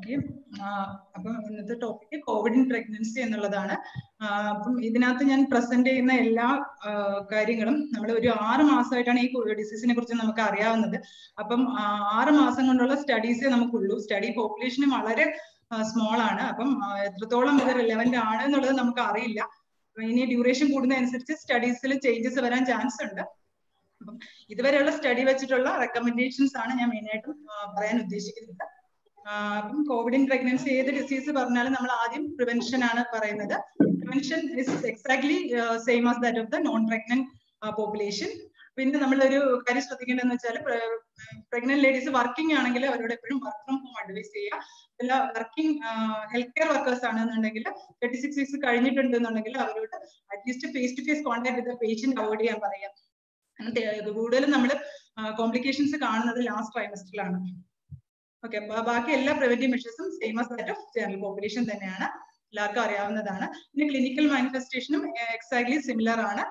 Thank you അപ്പം ഇന്നത്തെ topic Covid in pregnancy എന്നുള്ളതാണ് അപ്പം ഇതിനകത്ത് ഞാൻ പ്രസന്റ് ചെയ്യുന്ന എല്ലാ കാര്യങ്ങളും നമ്മൾ ഒരു ആറ് മാസമായിട്ടാണ് ഈ ഡിസീസിനെ കുറിച്ച് നമുക്ക് അറിയാവുന്നത് അപ്പം ആറ് മാസം കൊണ്ടുള്ള സ്റ്റഡീസേ നമുക്കുള്ളൂ സ്റ്റഡി പോപ്പുലേഷന് വളരെ സ്മോൾ ആണ് അപ്പം എത്രത്തോളം ഇത് റിലവന്റ് ആണ് എന്നുള്ളത് നമുക്ക് അറിയില്ല ഇനി ഡ്യൂറേഷൻ കൂടുന്നതനുസരിച്ച് സ്റ്റഡീസിൽ ചേഞ്ചസ് വരാൻ ചാൻസ് ഉണ്ട് അപ്പം ഇതുവരെയുള്ള സ്റ്റഡി വെച്ചിട്ടുള്ള റെക്കമെൻഡേഷൻസ് ആണ് ഞാൻ മെയിനായിട്ടും പറയാൻ ഉദ്ദേശിക്കുന്നത് അപ്പം കോവിഡ് ഇൻ പ്രഗ്നൻസി ഏത് ഡിസീസ് പറഞ്ഞാലും നമ്മൾ ആദ്യം പ്രിവെൻഷൻ ആണ് പറയുന്നത് prevention is exactly same as that of the non pregnant population പിന്നെ നമ്മളൊരു കാര്യം ശ്രദ്ധിക്കേണ്ടതെന്ന് വെച്ചാൽ പ്രഗ്നന്റ് ലേഡീസ് വർക്കിംഗ് ആണെങ്കിൽ അവരോട് എപ്പോഴും വർക്ക് ഫ്രം ഹോം അഡ്വൈസ് ചെയ്യുക അല്ല വർക്കിംഗ് ഹെൽത്ത് കെയർ വർക്കേഴ്സ് ആണെന്നുണ്ടെങ്കിൽ തേർട്ടി സിക്സ് വീക്സ് കഴിഞ്ഞിട്ടുണ്ടെന്നുണ്ടെങ്കിൽ അവരോട് at least face to face contact with patient avoid ചെയ്യാൻ പറയാം കൂടുതലും നമ്മൾ കോംപ്ലിക്കേഷൻസ് കാണുന്നത് ലാസ്റ്റ് ട്രൈമസ്റ്ററിലാണ് ഓക്കെ ബാക്കി എല്ലാ പ്രിവെന്റീവ് മെഷേഴ്സും same as that of general population തന്നെയാണ് എല്ലാവർക്കും അറിയാവുന്നതാണ് പിന്നെ ക്ലിനിക്കൽ മാനിഫെസ്റ്റേഷനും എക്സാക്ട്ലി സിമിലർ ആണ്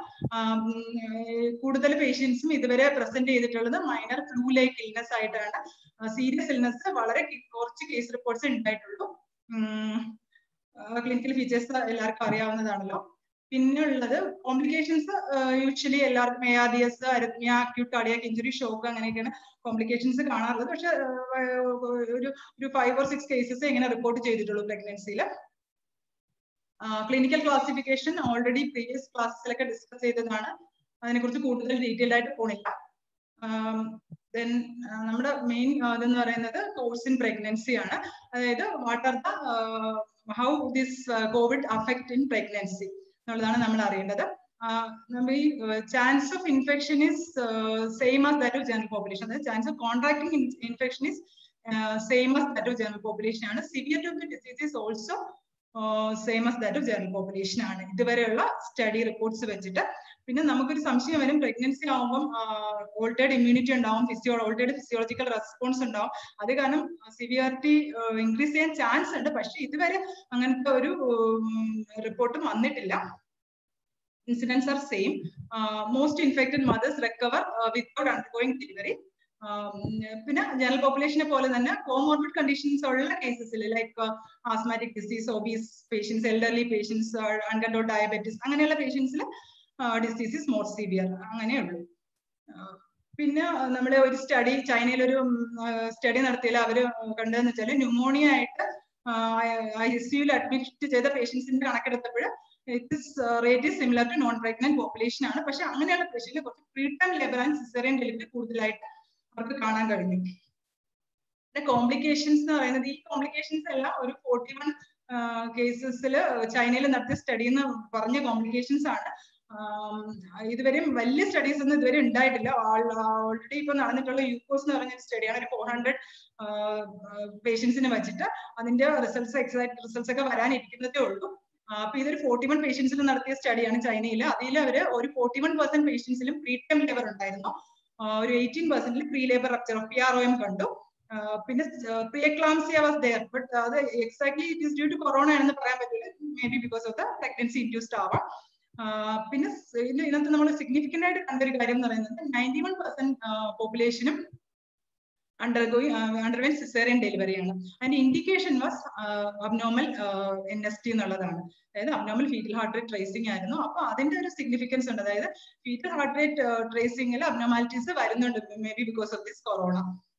കൂടുതൽ പേഷ്യൻസും ഇതുവരെ പ്രസന്റ് ചെയ്തിട്ടുള്ളത് മൈനർ ഫ്ലൂ ലൈക്ക് ഇൽനെസ് ആയിട്ടാണ് സീരിയസ് ഇൽനെസ് വളരെ കുറച്ച് കേസ് റിപ്പോർട്ട്സ് ഉണ്ടായിട്ടുള്ളൂ ക്ലിനിക്കൽ ഫീച്ചേഴ്സ് എല്ലാവർക്കും അറിയാവുന്നതാണല്ലോ പിന്നെ ഉള്ളത് കോംപ്ലിക്കേഷൻസ് യൂഷ്വലി എല്ലാവർക്കും എയാദിയസ് arrhythmia acute cardiac injury shock അങ്ങനെയൊക്കെയാണ് കോംപ്ലിക്കേഷൻസ് കാണാറുള്ളത് പക്ഷെ ഒരു ഒരു ഫൈവ് ഓർ സിക്സ് കേസസ് ഇങ്ങനെ റിപ്പോർട്ട് ചെയ്തിട്ടുള്ളൂ പ്രഗ്നൻസിയിൽ ക്ലിനിക്കൽ ക്ലാസിഫിക്കേഷൻ ഓൾറെഡി പ്രീവിയസ് ക്ലാസ്സിലൊക്കെ ഡിസ്കസ് ചെയ്തതാണ് അതിനെക്കുറിച്ച് കൂടുതൽ ഡീറ്റെയിൽ ആയിട്ട് പോണില്ല ദെൻ നമ്മുടെ മെയിൻ ഇതെന്ന് പറയുന്നത് കോഴ്സ് ഇൻ പ്രഗ്നൻസി ആണ് അതായത് what are the how this covid affect in pregnancy എന്നുള്ളതാണ് നമ്മൾ അറിയേണ്ടത് നമ്മൾ ഈ chance of infection is same as that of general population അതായത് chance of contracting infection is same as that of general population ആണ് severe of the disease is also same as that of general population ആണ് ഇതുവരെയുള്ള study reports വെച്ചിട്ട് പിന്നെ നമുക്കൊരു സംശയം വരും pregnancy ആവുമ്പം ഓൾട്ടേഡ് ഇമ്മ്യൂണിറ്റി ഉണ്ടാവും ഫിസിയോ ഓൾട്ടേഡ് ഫിസിയോളജിക്കൽ റെസ്പോൺസ് ഉണ്ടാവും അത് കാരണം സിവിയറിറ്റി ഇൻക്രീസ് ചെയ്യാൻ ചാൻസ് ഉണ്ട് പക്ഷെ ഇതുവരെ അങ്ങനത്തെ ഒരു റിപ്പോർട്ടും വന്നിട്ടില്ല incidence are same most infected mothers recover without undergoing delivery പിന്നെ ജനറൽ പോപ്പുലേഷനെ പോലെ തന്നെ കോമോർബിഡ് കണ്ടീഷൻസ് ഉള്ള കേസസിൽ like asthmatic disease obese patients elderly patients uncontrol diabetes അങ്ങനെയുള്ള പേഷ്യൻസിൽ ഡിസീസ് ഇസ് മോർ സിവിയർ അങ്ങനെയുള്ളൂ പിന്നെ നമ്മൾ ഒരു സ്റ്റഡി ചൈനയിൽ ഒരു സ്റ്റഡി നടത്തിയാൽ അവര് കണ്ടതെന്ന് വെച്ചാൽ ന്യൂമോണിയ ആയിട്ട് ഐ സിയുയിൽ അഡ്മിറ്റ് ചെയ്ത പേഷ്യൻസിന്റെ കണക്കെടുത്തപ്പോൾ its rate is similar to non pregnant population ആണ് പക്ഷെ അങ്ങനെയുള്ള പേഷ്യന്റിൽ കുറച്ച് pre time labour and caesarean delivery കൂടുതലായിട്ട് അവർക്ക് കാണാൻ കഴിഞ്ഞു പിന്നെ കോംപ്ലിക്കേഷൻസ് എന്ന് പറയുന്നത് ഈ കോംപ്ലിക്കേഷൻസ് എല്ലാം ഒരു ഫോർട്ടി വൺ കേസസിൽ ചൈനയിൽ നടത്തിയ സ്റ്റഡി എന്ന് പറഞ്ഞ കോംപ്ലിക്കേഷൻസ് ആണ് ഇതുവരെയും വലിയ സ്റ്റഡീസ് ഒന്നും ഇതുവരെ ഉണ്ടായിട്ടില്ല ഓൾറെഡി ഇപ്പൊ നടന്നിട്ടുള്ള യൂക്കോസ് എന്ന് പറഞ്ഞ സ്റ്റഡിയാണ് ഒരു ഫോർ ഹൺഡ്രഡ് പേഷ്യൻസിനെ വെച്ചിട്ട് അതിന്റെ റിസൾട്ട്സ് എക്സാക്ട് റിസൾട്ട്സ് ഒക്കെ വരാനിരിക്കുന്നതേ ഉള്ളൂ അപ്പൊ ഇതൊരു ഫോർട്ടി വൺ പേഷ്യൻസിൽ നടത്തിയ സ്റ്റഡിയാണ് ചൈനയിൽ അതിൽ അവര് ഒരു ഫോർട്ടി വൺ പെർസെന്റ് പേഷ്യൻസിലും പ്രീ ടൈം ലേബർ ഉണ്ടായിരുന്നു ഒരു എയ്റ്റീൻ പെർസെന്റിൽ pre labour rupture P R O M കണ്ടു പിന്നെ pre eclampsia was there but അത് exactly it is due to corona ആണെന്ന് പറയാൻ പറ്റില്ല may be because of the pregnancy induced ആവാം പിന്നെ ഇതിനകത്ത് നമ്മൾ സിഗ്നിഫിക്കന്റ് ആയിട്ട് കണ്ടൊരു കാര്യം എന്ന് പറയുന്നത് നയൻറ്റി വൺ പെർസെന്റ് പോപ്പുലേഷനും അണ്ടർഗോയിങ് അണ്ടർവെൻ സിസേറിയൻ ഡെലിവറിയാണ് അതിന്റെ indication was abnormal N S T എന്നുള്ളതാണ് അതായത് abnormal fetal heart rate tracing ആയിരുന്നു അപ്പൊ അതിന്റെ ഒരു സിഗ്നിഫിക്കൻസ് ഉണ്ട് അതായത് ഫീറ്റൽ ഹാർട്ട് റേറ്റ് ട്രേസിംഗിൽ അബ്നോമാലിറ്റീസ് വരുന്നുണ്ട് may be because of this corona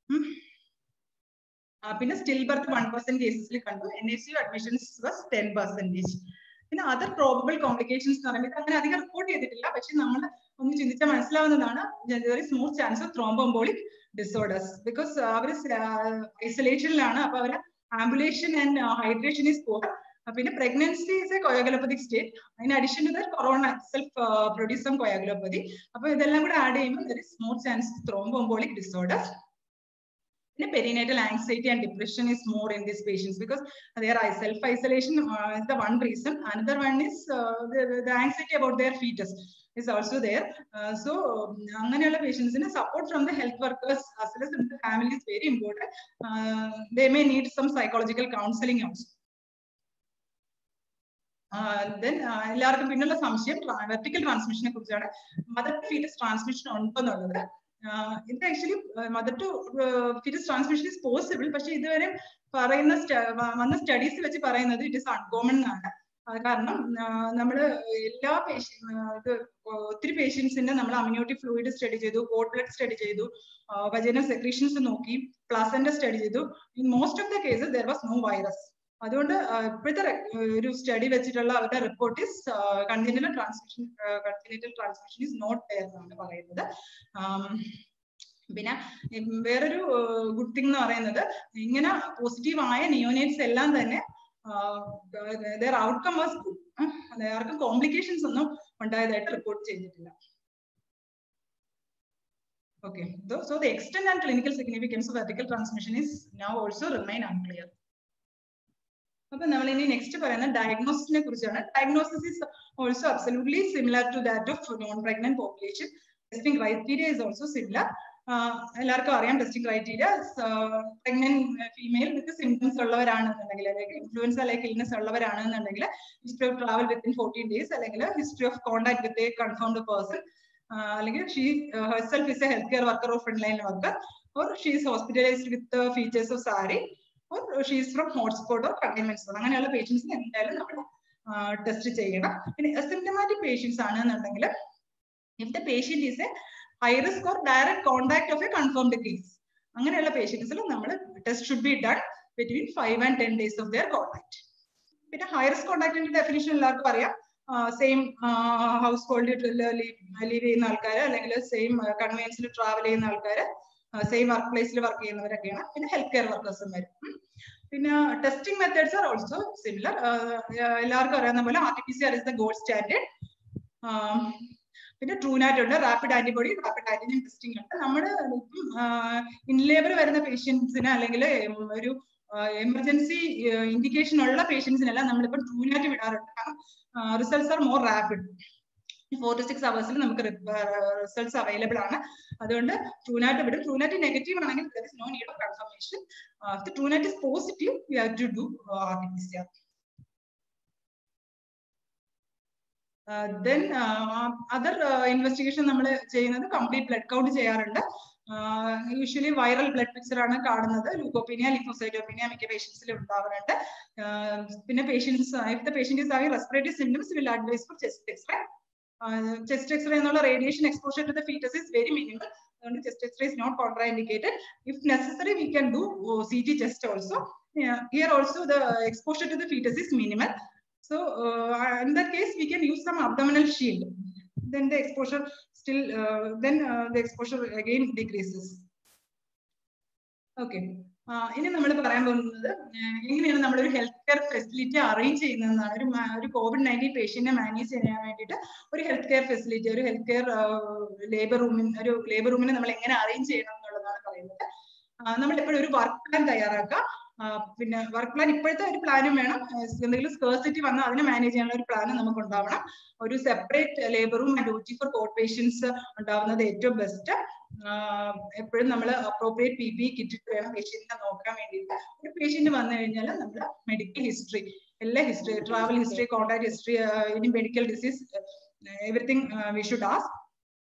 പിന്നെ സ്റ്റിൽ ബർത്ത് വൺ പെർസെന്റ് കേസസിൽ കണ്ടു N S U admissions was ten percentage പിന്നെ അതർ പ്രോബബിൾ കോംപ്ലിക്കേഷൻസ് എന്ന് പറയുമ്പോൾ അങ്ങനെ അധികം റിപ്പോർട്ട് ചെയ്തിട്ടില്ല പക്ഷെ നമ്മൾ ഒന്ന് ചിന്തിച്ചാൽ മനസ്സിലാവുന്നതാണ് smooth chance of thromboembolic disorders because അവർ ഐസൊലേഷനിലാണ് അപ്പൊ അവർ ambulation and hydration is poor പിന്നെ pregnancy is a coagulopathic state അതിന് addition to their corona self produce some coagulopathy അപ്പൊ ഇതെല്ലാം കൂടെ ആഡ് ചെയ്യുമ്പോൾ സ്മൂത്ത് ചാൻസ് ത്രോംബോംബോളിക് ഡിസോർഡേഴ്സ് പിന്നെ perinatal anxiety and depression is more in these patients because their self isolation uh, is the one reason another one is uh, the, the anxiety about their fetus is also there uh, so അങ്ങനെയുള്ള പേഷ്യൻസിന് support from the health workers as well as the family is very important uh, they may need some psychological counseling also then എല്ലാവർക്കും പിന്നുള്ള സംശയം vertical ട്രാൻസ്മിഷനെ കുറിച്ചാണ് mother foetus transmission ഉണ്ടെന്നുള്ളത് ഇത് actually mother to fetus transmission is possible പക്ഷെ ഇതുവരെ പറയുന്ന വന്ന സ്റ്റഡീസ് വെച്ച് പറയുന്നത് ഇറ്റ് ഇസ് അൺകോമൺ എന്നാണ് കാരണം നമ്മൾ എല്ലാ പേഷ്യൻ ഇത് ഒത്തിരി പേഷ്യൻസിന്റെ നമ്മൾ അമ്യൂണിറ്റി ഫ്ലൂയിഡ് സ്റ്റഡി ചെയ്തു കോഡ് ബ്ലഡ് സ്റ്റഡി ചെയ്തു വജന സെക്രീഷൻസ് നോക്കി പ്ലാസന്റെ സ്റ്റഡി ചെയ്തു in most of the cases there was no virus അതുകൊണ്ട് ഇപ്പോഴത്തെ ഒരു സ്റ്റഡി വെച്ചിട്ടുള്ള അവരുടെ report is congenital transmission congenital transmission is not there എന്നാണ് പറയുന്നത് പിന്നെ വേറൊരു ഗുഡ് തിങ് എന്ന് പറയുന്നത് ഇങ്ങനെ പോസിറ്റീവ് ആയ നിയോനേറ്റ്സ് എല്ലാം തന്നെ ദർ ഔട്ട്കം വാസ് ഗുഡ് ആർക്കും കോംപ്ലിക്കേഷൻസ് ഒന്നും ഉണ്ടായതായിട്ട് റിപ്പോർട്ട് ചെയ്തിട്ടില്ല Okay, so the extent and clinical significance of vertical transmission is now also remain unclear. അപ്പൊ നമ്മൾ ഇനി നെക്സ്റ്റ് പറയുന്ന ഡയഗ്നോസിസിനെ കുറിച്ചാണ് diagnosis is also absolutely similar to that of non pregnant population testing criteria is also similar എല്ലാവർക്കും അറിയാം testing criteria pregnant female with symptoms ഉള്ളവരാണെന്നുണ്ടെങ്കിൽ അല്ലെങ്കിൽ ഇൻഫ്ലുവൻസ ലൈക്ക് ഇൽനെസ് ഉള്ളവരാണെന്നുണ്ടെങ്കിൽ history of travel within fourteen days അല്ലെങ്കിൽ history of contact with a confirmed person അല്ലെങ്കിൽ she herself is a health care worker or front line worker or she is hospitalised with features of SARI or she's from hotspot or containment zone അങ്ങനെയുള്ള പേഷ്യൻസിന് എന്തായാലും നമ്മൾ test ചെയ്യണം പിന്നെ asymptomatic patients ആണെന്നുണ്ടെങ്കിൽ if the patient is a high risk or direct contact of a confirmed case അങ്ങനെയുള്ള പേഷ്യൻസിൽ നമ്മൾ test should be done between five and ten days of their contact പിന്നെ ഹൈ റിസ്ക് കോൺടാക്ടിന്റെ definition എല്ലാവർക്കും അറിയാം same house ഹോൾഡിൽ leave ചെയ്യുന്ന ആൾക്കാർ അല്ലെങ്കിൽ സെയിം കൺവീനിയൻസിൽ ട്രാവൽ ചെയ്യുന്ന ആൾക്കാർ സെയിം വർക്ക് പ്ലേസിൽ വർക്ക് ചെയ്യുന്നവരൊക്കെയാണ് പിന്നെ ഹെൽത്ത് കെയർ വർക്കേഴ്സും വരും പിന്നെ testing methods are also similar എല്ലാവർക്കും അറിയാവുന്ന പോലെ R T P C R is the gold standard പിന്നെ ട്രൂനാറ്റ് ഉണ്ട് rapid antibody rapid antigen testing ഉണ്ട് നമ്മുടെ ഇൻലേബർ വരുന്ന പേഷ്യൻസിന് അല്ലെങ്കിൽ ഒരു എമർജൻസി ഇൻഡിക്കേഷൻ ഉള്ള പേഷ്യൻസിനെല്ലാം നമ്മളിപ്പോൾ ട്രൂനാറ്റ് വിടാറുണ്ട് കാരണം results are more rapid four to six അവേഴ്സിൽ നമുക്ക് റിസൾട്ട്സ് അവൈലബിൾ ആണ് അതുകൊണ്ട് ട്രൂനാറ്റ് വിടും ട്രൂനാറ്റ് നെഗറ്റീവ് ആണെങ്കിൽ there is no need of confirmation TrueNat is positive we have to do R T P C R then other investigation നമ്മൾ ചെയ്യുന്നത് complete blood count ചെയ്യാറുണ്ട് usually viral blood picture ആണ് കാണുന്നത് leucopenia lymphocytopenia മിക്ക പേഷ്യൻസിലും ഉണ്ടാവാറുണ്ട് പിന്നെ patients if the patient is having respiratory symptoms will advice for chest x-ray chest x-ray എന്നുള്ള radiation exposure to the fetus is very minimal അതുകൊണ്ട് chest x-ray is not contra indicated if necessary we can do C T chest also here also the exposure to the fetus is minimal So uh, in that case, we can use some abdominal shield. Then the exposure still, uh, then uh, the exposure again decreases. Okay. ഇനി നമ്മൾ പറയാൻ പോകുന്നത് എങ്ങനെയാണ് നമ്മൾ ഒരു health care facility arrange ചെയ്യുന്നതെന്നാണ് ഒരു ഒരു കോവിഡ് നയൻറ്റീൻ പേഷ്യന്റിനെ മാനേജ് ചെയ്യാൻ വേണ്ടിയിട്ട് ഒരു ഹെൽത്ത് കെയർ ഫെസിലിറ്റി ഒരു ഹെൽത്ത് കെയർ ലേബർ റൂമിന് ഒരു ലേബർ റൂമിനെ നമ്മൾ എങ്ങനെ അറേഞ്ച് ചെയ്യണം എന്നുള്ളതാണ് പറയുന്നത് നമ്മൾ എപ്പോഴും ഒരു വർക്ക് പ്ലാൻ തയ്യാറാക്കുക പിന്നെ വർക്ക് പ്ലാൻ ഇപ്പോഴത്തെ ഒരു പ്ലാനും വേണം എന്തെങ്കിലും സ്കേഴ്സിറ്റി വന്നാൽ അതിനെ മാനേജ് ചെയ്യാനുള്ള ഒരു പ്ലാൻ നമുക്ക് ഉണ്ടാവണം ഒരു സെപ്പറേറ്റ് ലേബറും ഡ്യൂട്ടി ഫോർ കോഡ് പേഷ്യൻസ് ഉണ്ടാവുന്നത് ഏറ്റവും ബെസ്റ്റ് എപ്പോഴും നമ്മൾ അപ്രോപ്രിയേറ്റ് പി പി കിറ്റിട്ട് വേണം പേഷ്യന്റിനെ നോക്കാൻ വേണ്ടിയിട്ട് ഒരു പേഷ്യന്റ് വന്നു കഴിഞ്ഞാൽ നമ്മൾ മെഡിക്കൽ ഹിസ്റ്ററി എല്ലാ history travel history contact history ഇനി medical disease everything we should ask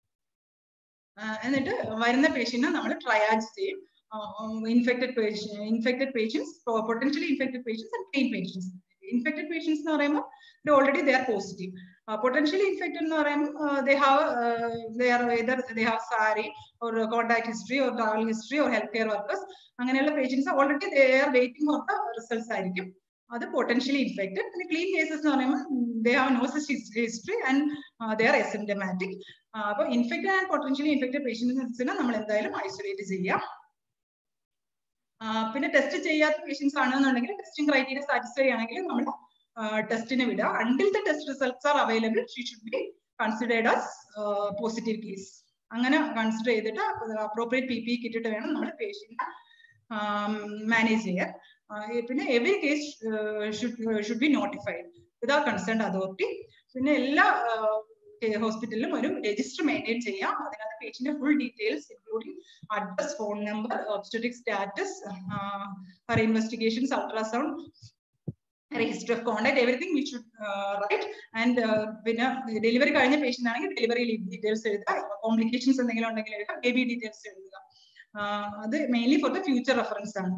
എന്നിട്ട് വരുന്ന പേഷ്യന്റിനെ നമ്മൾ ട്രയാജ് ചെയ്യും infected patient infected patients potentially infected patients and clean patients infected patients എന്ന് പറയുമ്പോൾ already they are positive potentially infected എന്ന് പറയുമ്പോൾ they have they are whether they have SARI or contact history or travel history or health care workers അങ്ങനെയുള്ള patients already they are waiting for the results ആയിരിക്കും അത് potentially infected പിന്നെ clean cases എന്ന് പറയുമ്പോൾ they have no such history and they are asymptomatic അപ്പൊ infected and potentially infected പേഷ്യൻസിനെ നമ്മൾ എന്തായാലും ഐസൊലേറ്റ് ചെയ്യാം പിന്നെ ടെസ്റ്റ് ചെയ്യാത്ത പേഷ്യൻസ് ആണെന്നുണ്ടെങ്കിൽ ടെസ്റ്റിംഗ് ക്രൈറ്റീരിയ സാറ്റിസ്ഫൈ ആണെങ്കിൽ നമ്മൾ ടെസ്റ്റിന് വിടുക until the test results are available she should be considered as positive case അങ്ങനെ കൺസിഡർ ചെയ്തിട്ട് അപ്രോപ്രിയേറ്റ് പി പി കിട്ടിട്ട് വേണം നമ്മൾ പേഷ്യന്റ് മാനേജ് ചെയ്യാൻ പിന്നെ every case should be notified with ആ കൺസേൺ അതോറിറ്റി പിന്നെ എല്ലാ ഹോസ്പിറ്റലിലും ഒരു രജിസ്റ്റർ മെയിൻറ്റെയിൻ ചെയ്യാം അതിനകത്ത് patient full details including address phone number obstetric status her investigations ultrasound register of contact everything we should write and പിന്നെ delivery കഴിഞ്ഞ patient ആണെങ്കിൽ delivery details എഴുതുക കോംപ്ലിക്കേഷൻസ് എന്തെങ്കിലും ഉണ്ടെങ്കിൽ എഴുതുക ബേബി ഡീറ്റെയിൽസ് എഴുതുക അത് mainly for the future reference ആണ്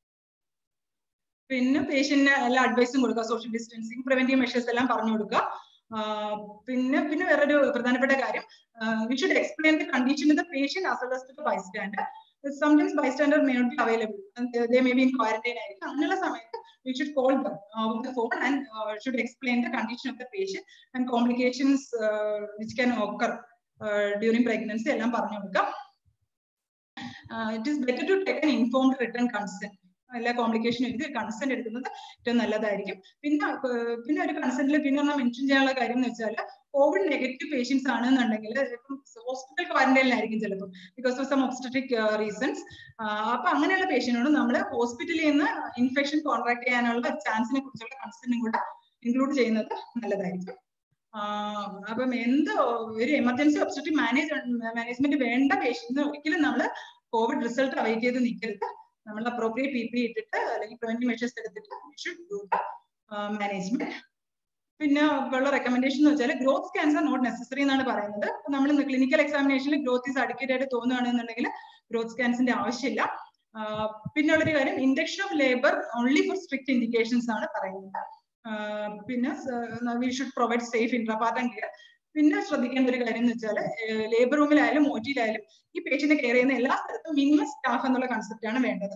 പിന്നെ പേഷ്യന്റിന് എല്ലാ അഡ്വൈസും കൊടുക്കുക സോഷ്യൽ ഡിസ്റ്റൻസിങ് പ്രിവെന്റീവ് മെഷേഴ്സ് എല്ലാം പറഞ്ഞു കൊടുക്കുക പിന്നെ പിന്നെ വേറൊരു പ്രധാനപ്പെട്ട കാര്യം we should explain the condition the patient as well as to bystander sometimes bystander may not be available they may be in quarantine ആയിരിക്കും അങ്ങനെയുള്ള സമയത്ത് we should call them uh, with the phone and uh, should explain the condition of the patient and complications uh, which can occur uh, during pregnancy എല്ലാം പറഞ്ഞു കൊടുക്കാം it is better to take an informed written consent എല്ലാ complication എഴുതി consent എടുക്കുന്നത് ഏറ്റവും നല്ലതായിരിക്കും പിന്നെ പിന്നെ ഒരു കൺസെന്റിൽ പിന്നെ ഒന്ന് മെൻഷൻ ചെയ്യാനുള്ള കാര്യം എന്ന് വെച്ചാൽ കോവിഡ് നെഗറ്റീവ് പേഷ്യൻസ് ആണെന്നുണ്ടെങ്കിൽ ഇപ്പം ഹോസ്പിറ്റൽ ക്വാറന്റൈനിലായിരിക്കും ചിലപ്പോൾ because of some obstetric reasons അപ്പൊ അങ്ങനെയുള്ള പേഷ്യന്റിനോട് നമ്മൾ ഹോസ്പിറ്റലിൽ നിന്ന് ഇൻഫെക്ഷൻ കോൺട്രാക്ട് ചെയ്യാനുള്ള ചാൻസിനെ കുറിച്ചുള്ള കൺസെന്റും കൂടെ ഇൻക്ലൂഡ് ചെയ്യുന്നത് നല്ലതായിരിക്കും അപ്പം എന്ത് ഒരു എമർജൻസി ഒബ്സ്റ്ററ്റിക് മാനേജ് മാനേജ്മെന്റ് വേണ്ട പേഷ്യൻസിന് ഒരിക്കലും നമ്മൾ കോവിഡ് റിസൾട്ട് അവൈറ്റ് ചെയ്ത് നിൽക്കരുത് നമ്മൾ അപ്രോപ്രിയേറ്റ് പി പി ഇട്ടിട്ട് അല്ലെങ്കിൽ പ്രിവെന്റീവ് മെഷേഴ്സ് എടുത്തിട്ട് ഷുഡ് ഡു മാനേജ്മെന്റ് പിന്നെ ഉള്ള റെക്കമെൻഡേഷൻ എന്ന് വെച്ചാൽ growth scans are not necessary എന്നാണ് പറയുന്നത് നമ്മൾ ക്ലിനിക്കൽ എക്സാമിനേഷനിൽ ഗ്രോത്ത് ഈസ് അഡിക്കേറ്റ് ആയിട്ട് തോന്നുകയാണെന്നുണ്ടെങ്കിൽ ഗ്രോത്ത് സ്കാൻസിന്റെ ആവശ്യമില്ല പിന്നെ ഉള്ളൊരു കാര്യം induction of labour only for strict indications ആണ് പറയുന്നത് പിന്നെ we should provide safe intrapartum care പിന്നെ ശ്രദ്ധിക്കേണ്ട ഒരു കാര്യം എന്ന് വെച്ചാൽ ലേബർ റൂമിലായാലും ഓറ്റിയിലായാലും ഈ പേഷ്യന്റിനെ കെയർ ചെയ്യുന്ന എല്ലാ സ്ഥലത്തും മിനിമം സ്റ്റാഫ് എന്നുള്ള കൺസെപ്റ്റ് ആണ് വേണ്ടത്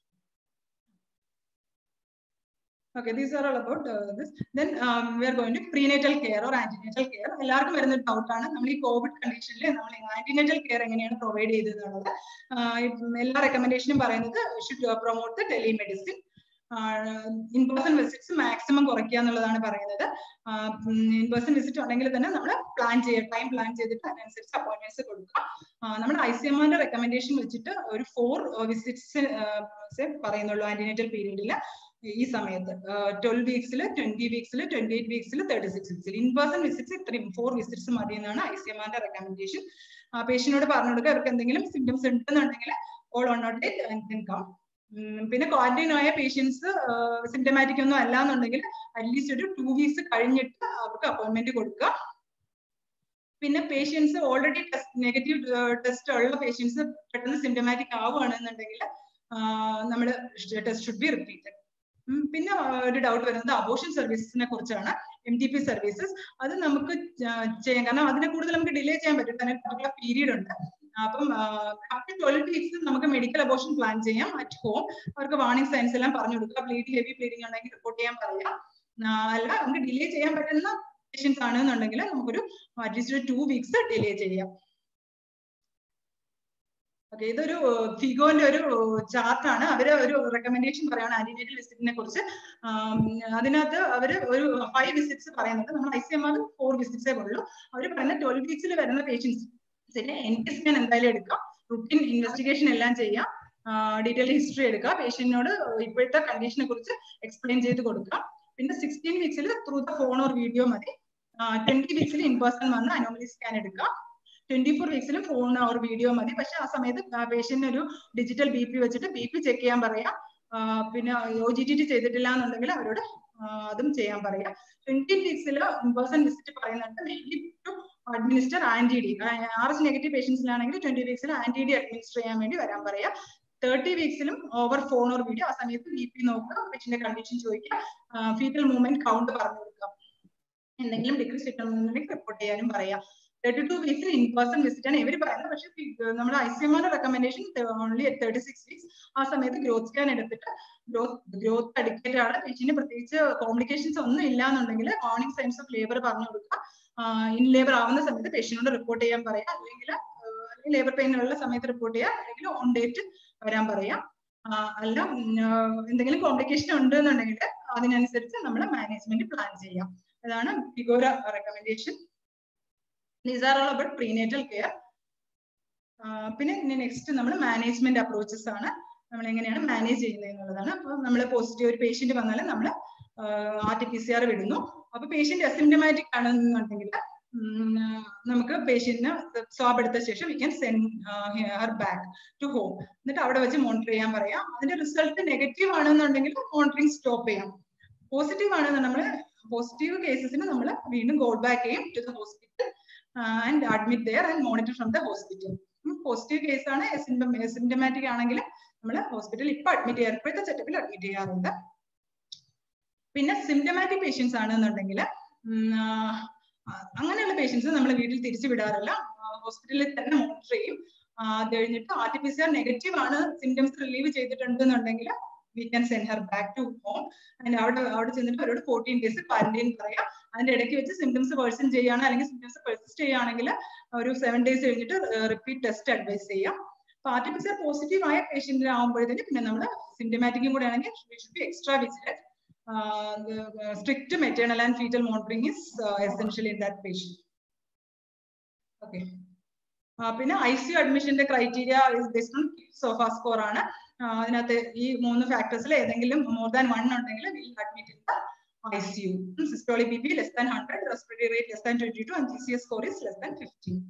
Okay, these are all about uh, this. Then um, we are going to prenatal care or antenatal care. എല്ലാവർക്കും വരുന്ന ഒരു ഡൗട്ട് ആണ് നമ്മൾ ഈ കോവിഡ് കണ്ടീഷനിൽ നമ്മൾ ആന്റിനേറ്റൽ കെയർ എങ്ങനെയാണ് പ്രൊവൈഡ് ചെയ്തതെന്നുള്ളത് എല്ലാ റെക്കമെൻഡേഷനും പറയുന്നത് should promote the telemedicine in person visits maximum കുറയ്ക്കുക എന്നുള്ളതാണ് പറയുന്നത് ഇൻ പേഴ്സൺ വിസിറ്റ് ഉണ്ടെങ്കിൽ തന്നെ നമ്മൾ പ്ലാൻ ചെയ്യുക ടൈം പ്ലാൻ ചെയ്തിട്ട് അതിനനുസരിച്ച് അപ്പോയിന്റ്മെന്റ്സ് കൊടുക്കുക നമ്മുടെ ഐ സി എം ആറിന്റെ റെക്കമെൻഡേഷൻ വെച്ചിട്ട് ഒരു ഫോർ വിസിറ്റ്സ് പറയുന്നുള്ളൂ ആന്റിനേറ്റൽ പീരീഡിൽ ഈ സമയത്ത് ട്വൽവ് വീക്സിൽ ട്വന്റി വീക്സിൽ ട്വന്റി എയ്റ്റ് വീക്സിൽ തേർട്ടി സിക്സ് വീക്സിൽ ഇൻ പേഴ്സൺ വിസിറ്റ്സ് ഇത്രയും ഫോർ വിസിറ്റ്സ് മതി എന്നാണ് ഐ സി എം ആറിന്റെ റെക്കമെൻഡേഷൻ പേഷ്യനോട് പറഞ്ഞു കൊടുക്കുക അവർക്ക് എന്തെങ്കിലും സിംറ്റംസ് ഉണ്ടെന്നുണ്ടെങ്കിൽ all on not date come പിന്നെ ക്വാറന്റൈൻ ആയ പേഷ്യൻസ് സിംറ്റമാറ്റിക് ഒന്നും അല്ല എന്നുണ്ടെങ്കിൽ അറ്റ്ലീസ്റ്റ് ഒരു ടു വീക്സ് കഴിഞ്ഞിട്ട് അവർക്ക് അപ്പോയിന്റ്മെന്റ് കൊടുക്കുക പിന്നെ patients already test negative test ഉള്ള പേഷ്യൻസ് പെട്ടെന്ന് സിംറ്റമാറ്റിക് ആവുകയാണെന്നുണ്ടെങ്കിൽ നമ്മൾ ടെസ്റ്റ് ഷുഡ് ബി റിപ്പീറ്റഡ് പിന്നെ ഒരു ഡൗട്ട് വരുന്നത് അബോഷൻ സർവീസസിനെ കുറിച്ചാണ് എം ടി പി സർവീസസ് അത് നമുക്ക് ചെയ്യാം കാരണം അതിനെ കൂടുതൽ നമുക്ക് ഡിലേ ചെയ്യാൻ പറ്റും കാരണം പർട്ടിക്കുലർ പീരീഡ് ഉണ്ട് അപ്പം അപ് ടു ട്വൽവ് വീക്സ് നമുക്ക് മെഡിക്കൽ അബോഷൻ പ്ലാൻ ചെയ്യാം അറ്റ് ഹോം അവർക്ക് വാർണിംഗ് സയൻസ് എല്ലാം പറഞ്ഞു കൊടുക്കുക ബ്ലീഡിംഗ് ഹെവി ബ്ലീഡിംഗ് ഉണ്ടെങ്കിൽ റിപ്പോർട്ട് ചെയ്യാൻ പറയാം അല്ല നമുക്ക് ഡിലേ ചെയ്യാൻ പറ്റുന്ന പേഷ്യൻസ് ആണെന്നുണ്ടെങ്കിൽ നമുക്കൊരു അറ്റ്ലീസ്റ്റ് ഒരു ടു വീക്സ് ഡിലേ ചെയ്യാം ഓക്കെ ഇതൊരു ഫിഗോന്റെ ഒരു ചാർട്ടാണ് അവര് ഒരു റെക്കമെൻഡേഷൻ പറയാണ് ആന്റിനേറ്റൽ വിസിറ്റിനെ കുറിച്ച് അതിനകത്ത് അവര് ഒരു ഫൈവ് വിസിറ്റ്സ് പറയുന്നുണ്ട് നമ്മൾ I C M R four വിസിറ്റ്സേ ഉള്ളൂ അവർ പറയുന്ന ട്വൽവ് വീക്സിൽ വരുന്ന പേഷ്യൻസിന്റെ എൻ ടി സ്കാൻ എന്തായാലും എടുക്കാം റുട്ടീൻ ഇൻവെസ്റ്റിഗേഷൻ എല്ലാം ചെയ്യാം ഡീറ്റെയിൽ ഹിസ്റ്ററി എടുക്കുക പേഷ്യന്റിനോട് ഇപ്പോഴത്തെ കണ്ടീഷനെ കുറിച്ച് എക്സ്പ്ലെയിൻ ചെയ്ത് കൊടുക്കാം പിന്നെ സിക്സ്റ്റീൻ വീക്സിൽ through the phone or video മതി ട്വന്റി വീക്സിൽ ഇൻ പേഴ്സൺ വന്ന് അനോമലി സ്കാൻ എടുക്കാം ട്വന്റി ഫോർ വീക്സിലും ഫോൺ ഓർ വീഡിയോ മതി പക്ഷെ ആ സമയത്ത് പേഷ്യന്റിന് ഒരു ഡിജിറ്റൽ ബി പി വെച്ചിട്ട് ബി പി ചെക്ക് ചെയ്യാൻ പറയാം പിന്നെ ഒ ജി ടി ടി ചെയ്തിട്ടില്ല എന്നുണ്ടെങ്കിൽ അവരോട് അതും ചെയ്യാൻ പറയാം ട്വന്റി വീക്സിൽ ഇൻ പേഴ്സൺ വിസിറ്റ് പറയുന്നുണ്ട് mainly to administer anti D R S negative പേഷ്യൻസിലാണെങ്കിൽ ട്വന്റി വീക്സിൽ ആന്റി ഡി അഡ്മിനിസ്റ്റർ ചെയ്യാൻ വേണ്ടി വരാൻ പറയാം തേർട്ടി വീക്സിലും ഓവർ ഫോൺ ഓർ വീഡിയോ ആ സമയത്ത് ബി പി നോക്കുക പേഷ്യന്റെ കണ്ടീഷൻ ചോദിക്കുക ഫീറ്റൽ മൂവ്മെന്റ് കൗണ്ട് പറഞ്ഞു കൊടുക്കുക എന്തെങ്കിലും ഡിക്രീസ് കിട്ടുന്നുണ്ടെങ്കിൽ റിപ്പോർട്ട് ചെയ്യാനും പറയാം തേർട്ടി ടു വീക്സിൽ ഇൻ പേഴ്സൺ വിസിറ്റ് ആണ് ഇവർ പറയുന്നത് പക്ഷേ നമ്മുടെ ഐ സി എം ആറിന്റെ recommendation only thirty six weeks ആ സമയത്ത് ഗ്രോത്ത് സ്കാൻ എടുത്തിട്ട് ഗ്രോത്ത് ഗ്രോത്ത് അഡിക്കേറ്റഡ് ആണ് പേഷ്യന്റ് പ്രത്യേകിച്ച് കോംപ്ലിക്കേഷൻസ് ഒന്നും ഇല്ല എന്നുണ്ടെങ്കിൽ മോർണിംഗ് സൈൻസ് ഓഫ് ലേബർ പറഞ്ഞു കൊടുക്കുക ഇൻ ലേബർ ആവുന്ന സമയത്ത് പേഷ്യനോട് റിപ്പോർട്ട് ചെയ്യാൻ പറയാം അല്ലെങ്കിൽ ലേബർ പെയിൻ ഉള്ള സമയത്ത് റിപ്പോർട്ട് ചെയ്യാം അല്ലെങ്കിൽ ഓൺ ഡേറ്റ് വരാൻ പറയാം അല്ല എന്തെങ്കിലും കോംപ്ലിക്കേഷൻ ഉണ്ട് എന്നുണ്ടെങ്കിൽ അതിനനുസരിച്ച് നമ്മൾ മാനേജ്മെന്റ് പ്ലാൻ ചെയ്യാം അതാണ് ഫിഗോര recommendation these are all about prenatal care പിന്നെ നെക്സ്റ്റ് നമ്മൾ മാനേജ്മെന്റ് അപ്രോച്ചസ് ആണ് നമ്മൾ എങ്ങനെയാണ് മാനേജ് ചെയ്യുന്നത് എന്നുള്ളതാണ് അപ്പോൾ നമ്മൾ പോസിറ്റീവ് ഒരു പേഷ്യന്റ് വന്നാൽ നമ്മൾ R T P C R വിടുന്നു അപ്പൊ പേഷ്യന്റ് അസിംറ്റമാറ്റിക് ആണെന്നുണ്ടെങ്കിൽ നമുക്ക് പേഷ്യന്റിന് സ്വാബ് എടുത്ത ശേഷം we can send her back to home എന്നിട്ട് അവിടെ വെച്ച് മോണിറ്റർ ചെയ്യാൻ പറയാം അതിന്റെ റിസൾട്ട് നെഗറ്റീവ് ആണെന്നുണ്ടെങ്കിൽ മോണിറ്ററിംഗ് സ്റ്റോപ്പ് ചെയ്യാം പോസിറ്റീവ് ആണെന്ന് നമ്മൾ പോസിറ്റീവ് കേസസിന് നമ്മൾ വീണ്ടും ഗോൾ ബാക്ക് ചെയ്യും to the hospital and admit there and monitor from the hospital positive case ആണ് സിംറ്റമാറ്റിക് ആണെങ്കിൽ നമ്മൾ ഹോസ്പിറ്റലിൽ ഇപ്പൊ അഡ്മിറ്റ് ചെയ്യാറ് ഇപ്പോഴത്തെ സെറ്റപ്പിൽ അഡ്മിറ്റ് ചെയ്യാറുണ്ട് പിന്നെ സിംറ്റമാറ്റിക് പേഷ്യൻസ് ആണെന്നുണ്ടെങ്കിൽ അങ്ങനെയുള്ള പേഷ്യൻസ് നമ്മൾ വീട്ടിൽ തിരിച്ചു വിടാറില്ല ഹോസ്പിറ്റലിൽ തന്നെ മോണിറ്റർ ചെയ്യും അത് കഴിഞ്ഞിട്ട് R T P C R negative ആണ് സിംറ്റംസ് റിലീവ് ചെയ്തിട്ടുണ്ടെന്നുണ്ടെങ്കിൽ we can send her back to home and അവിടെ അവിടെ ചെന്നിട്ട് അവരോട് ഫോർട്ടീൻ ഡേയ്സ് ക്വാറന്റൈൻ പറയാം അതിന്റെ ഇടയ്ക്ക് വെച്ച് സിംറ്റംസ് പേഴ്സൺ ചെയ്യുകയാണ് അല്ലെങ്കിൽ സിംറ്റംസ് പെർസിസ്റ്റ് ചെയ്യുകയാണെങ്കിൽ ഒരു സെവൻ ഡേയ്സ് കഴിഞ്ഞിട്ട് റിപ്പീറ്റ് ടെസ്റ്റ് അഡ്വൈസ് ചെയ്യാം അപ്പൊ R T P C R positive ആയ പേഷ്യന്റിന് ആകുമ്പോഴത്തേക്ക് പിന്നെ നമ്മൾ സിംറ്റമാറ്റിക്കും കൂടെ ആണെങ്കിൽ should be extra vigilant strict maternal and fetal monitoring is essentially in that patient okay പിന്നെ ഐ സി അഡ്മിഷന്റെ criteria based on SOFA score ആണ് അതിനകത്ത് ഈ മൂന്ന് ഫാക്ടേഴ്സിൽ ഏതെങ്കിലും മോർ ദാൻ വൺ ഉണ്ടെങ്കിൽ will admit in the I C U systolic B P less than hundred respiratory rate less than twenty two and G C S score is less than fifteen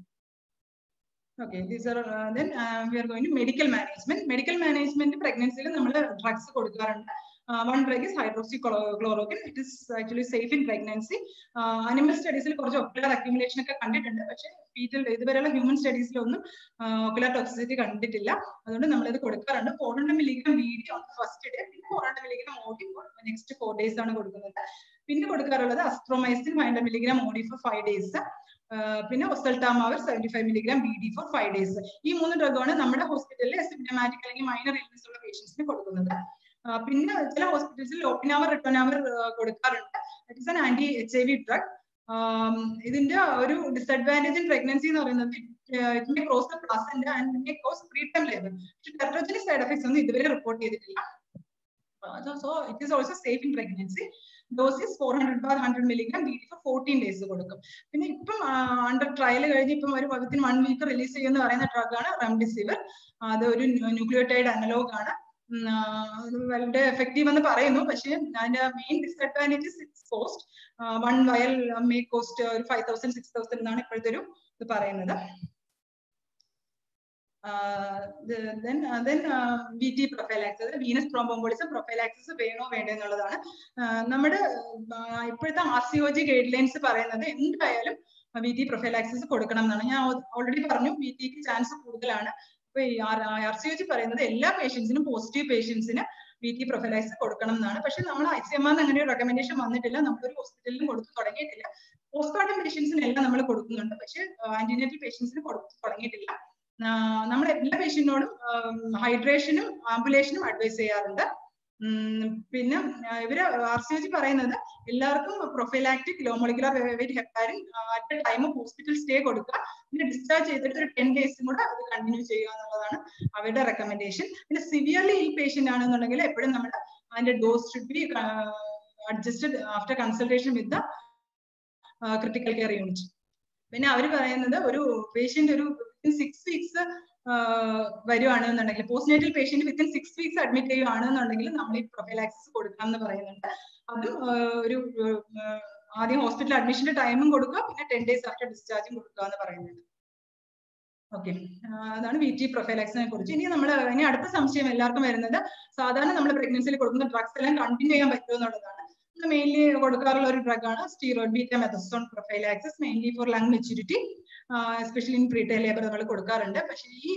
okay these are then we are going to medical management medical management പ്രഗ്നൻസിയിൽ നമ്മൾ drugs കൊടുക്കാറുണ്ട് one drug is hydroxychloroquine it is actually safe in pregnancy animal സ്റ്റഡീസിൽ കുറച്ച് ocular accumulation ഒക്കെ കണ്ടിട്ടുണ്ട് പക്ഷേ fetal ഇതുവരെയുള്ള human സ്റ്റഡീസിലൊന്നും ocular toxicity കണ്ടിട്ടില്ല അതുകൊണ്ട് നമ്മൾ ഇത് കൊടുക്കാറുണ്ട് four hundred milligram BD first day പിന്നെ four hundred milligram OD next four days ആണ് കൊടുക്കുന്നത് പിന്നെ കൊടുക്കാറുള്ളത് azithromycin five hundred milligram OD for five days പിന്നെ oseltamivir seventy five milligram B D for five days ഈ മൂന്ന് ഡ്രഗാണ് നമ്മുടെ ഹോസ്പിറ്റലിൽ സിംറ്റമാറ്റിക് അല്ലെങ്കിൽ മൈനർ ഇൽനെസ് ഉള്ള പേഷ്യൻസിന് കൊടുക്കുന്നത് പിന്നെ ചില ഹോസ്പിറ്റൽസിൽ ലോപ്പിനാവർ റിട്ടോനാവർ കൊടുക്കാറുണ്ട് it is an anti H I V drug ഇതിന്റെ ഒരു ഡിസഡ്വാൻറ്റേജ് ഇൻ പ്രഗ്നൻസി എന്ന് പറയുന്നത് it may cross the placenta and may cause pre time labour പക്ഷെ ടെർട്ടോജനിക് സൈഡ് എഫക്ട്സ് ഒന്നും ഇതുവരെ റിപ്പോർട്ട് ചെയ്തിട്ടില്ല so it is also safe in pregnancy doses four hundred bar hundred milligram B for fourteen days കൊടുക്കും പിന്നെ ഇപ്പം under trial കഴിഞ്ഞ് ഇപ്പം ഒരു വിത്തിൻ വൺ വീക്ക് റിലീസ് ചെയ്യുന്ന പറയുന്ന ഡ്രഗാണ് റെംഡിസിവിർ അത് ഒരു ന്യൂക്ലിയോടൈഡ് അനലോഗ് ആണ് വളരെ എഫക്റ്റീവ് എന്ന് പറയുന്നു പക്ഷേ അതിന്റെ main disadvantages it's cost one vial may cost ഒരു ഫൈവ് തൗസൻഡ് സിക്സ് തൗസൻഡ് എന്നാണ് ഇപ്പോഴത്തെ ഒരു ഇത് പറയുന്നത് V T prophylaxis venous thromboembolism prophylaxis വേണോ വേണ്ടോ എന്നുള്ളതാണ് നമ്മുടെ ഇപ്പോഴത്തെ R C O G guidelines പറയുന്നത് എന്തായാലും വി ടി പ്രൊഫൈലാക്സിസ് കൊടുക്കണം എന്നാണ് ഞാൻ ഓൾറെഡി പറഞ്ഞു വി ടിക്ക് ചാൻസ് കൂടുതലാണ് ഇപ്പൊ ഈ ആർ സി ഒ ജി പറയുന്നത് എല്ലാ പേഷ്യൻസിനും പോസിറ്റീവ് പേഷ്യൻസിന് വി ടി പ്രൊഫൈലാക്സിസ് കൊടുക്കണം എന്നാണ് പക്ഷെ നമ്മൾ ഐ സി എം ആർ അങ്ങനെ ഒരു റെക്കമെൻഡേഷൻ വന്നിട്ടില്ല നമ്മളൊരു ഹോസ്പിറ്റലിലും കൊടുത്തു തുടങ്ങിയിട്ടില്ല പോസ്റ്റ്മോർട്ടം പേഷ്യൻസിനെല്ലാം നമ്മൾ കൊടുക്കുന്നുണ്ട് പക്ഷെ ആന്റിനേറ്റൽ പേഷ്യൻസിന് കൊടുത്തു തുടങ്ങിയിട്ടില്ല നമ്മൾ എല്ലാ പേഷ്യന്റിനോടും ഹൈഡ്രേഷനും ആംബുലേഷനും അഡ്വൈസ് ചെയ്യാറുണ്ട് പിന്നെ ഇവര് ആർ സി ജി പറയുന്നത് എല്ലാവർക്കും prophylactic low molecular weight heparin at time hospital stay കൊടുക്കുക പിന്നെ ഡിസ്ചാർജ് ചെയ്തിട്ട് ഒരു ടെൻ ഡേയ്സും കൂടെ അത് കണ്ടിന്യൂ ചെയ്യുക എന്നുള്ളതാണ് അവരുടെ റെക്കമെൻഡേഷൻ പിന്നെ സിവിയർലി ഈ പേഷ്യന്റ് ആണെന്നുണ്ടെങ്കിൽ എപ്പോഴും നമ്മൾ അതിന്റെ dose should be adjusted after consultation with the critical care unit പിന്നെ അവർ പറയുന്നത് ഒരു പേഷ്യന്റ് ഒരു സിക്സ് വീക്സ് വരുവാണെന്നുണ്ടെങ്കിൽ postnatal patient within six weeks admit ചെയ്യുകയാണെന്നുണ്ടെങ്കിൽ നമ്മൾ ഈ പ്രൊഫൈലാക്സിസ് കൊടുക്കണം എന്ന് പറയുന്നുണ്ട് അതും ഒരു ആദ്യം ഹോസ്പിറ്റൽ അഡ്മിഷന്റെ ടൈമും കൊടുക്കുക പിന്നെ ടെൻ ഡേയ്സ് ആഫ്റ്റർ ഡിസ്ചാർജും കൊടുക്കുക എന്ന് പറയുന്നുണ്ട് ഓക്കെ അതാണ് വി ടി പ്രൊഫൈലാക്സിനെ കുറിച്ച് ഇനി നമ്മൾ ഇനി അടുത്ത സംശയം എല്ലാവർക്കും വരുന്നത് സാധാരണ നമ്മൾ പ്രഗ്നൻസിയിൽ കൊടുക്കുന്ന ഡ്രഗ്സ് എല്ലാം കണ്ടിന്യൂ ചെയ്യാൻ പറ്റുമോ എന്നുള്ളതാണ് മെയിൻലി കൊടുക്കാറുള്ള ഒരു ഡ്രഗാണ് steroid betamethasone prophylaxis mainly for lung maturity especially in preterm labour നമ്മൾ കൊടുക്കാറുണ്ട് പക്ഷേ ഈ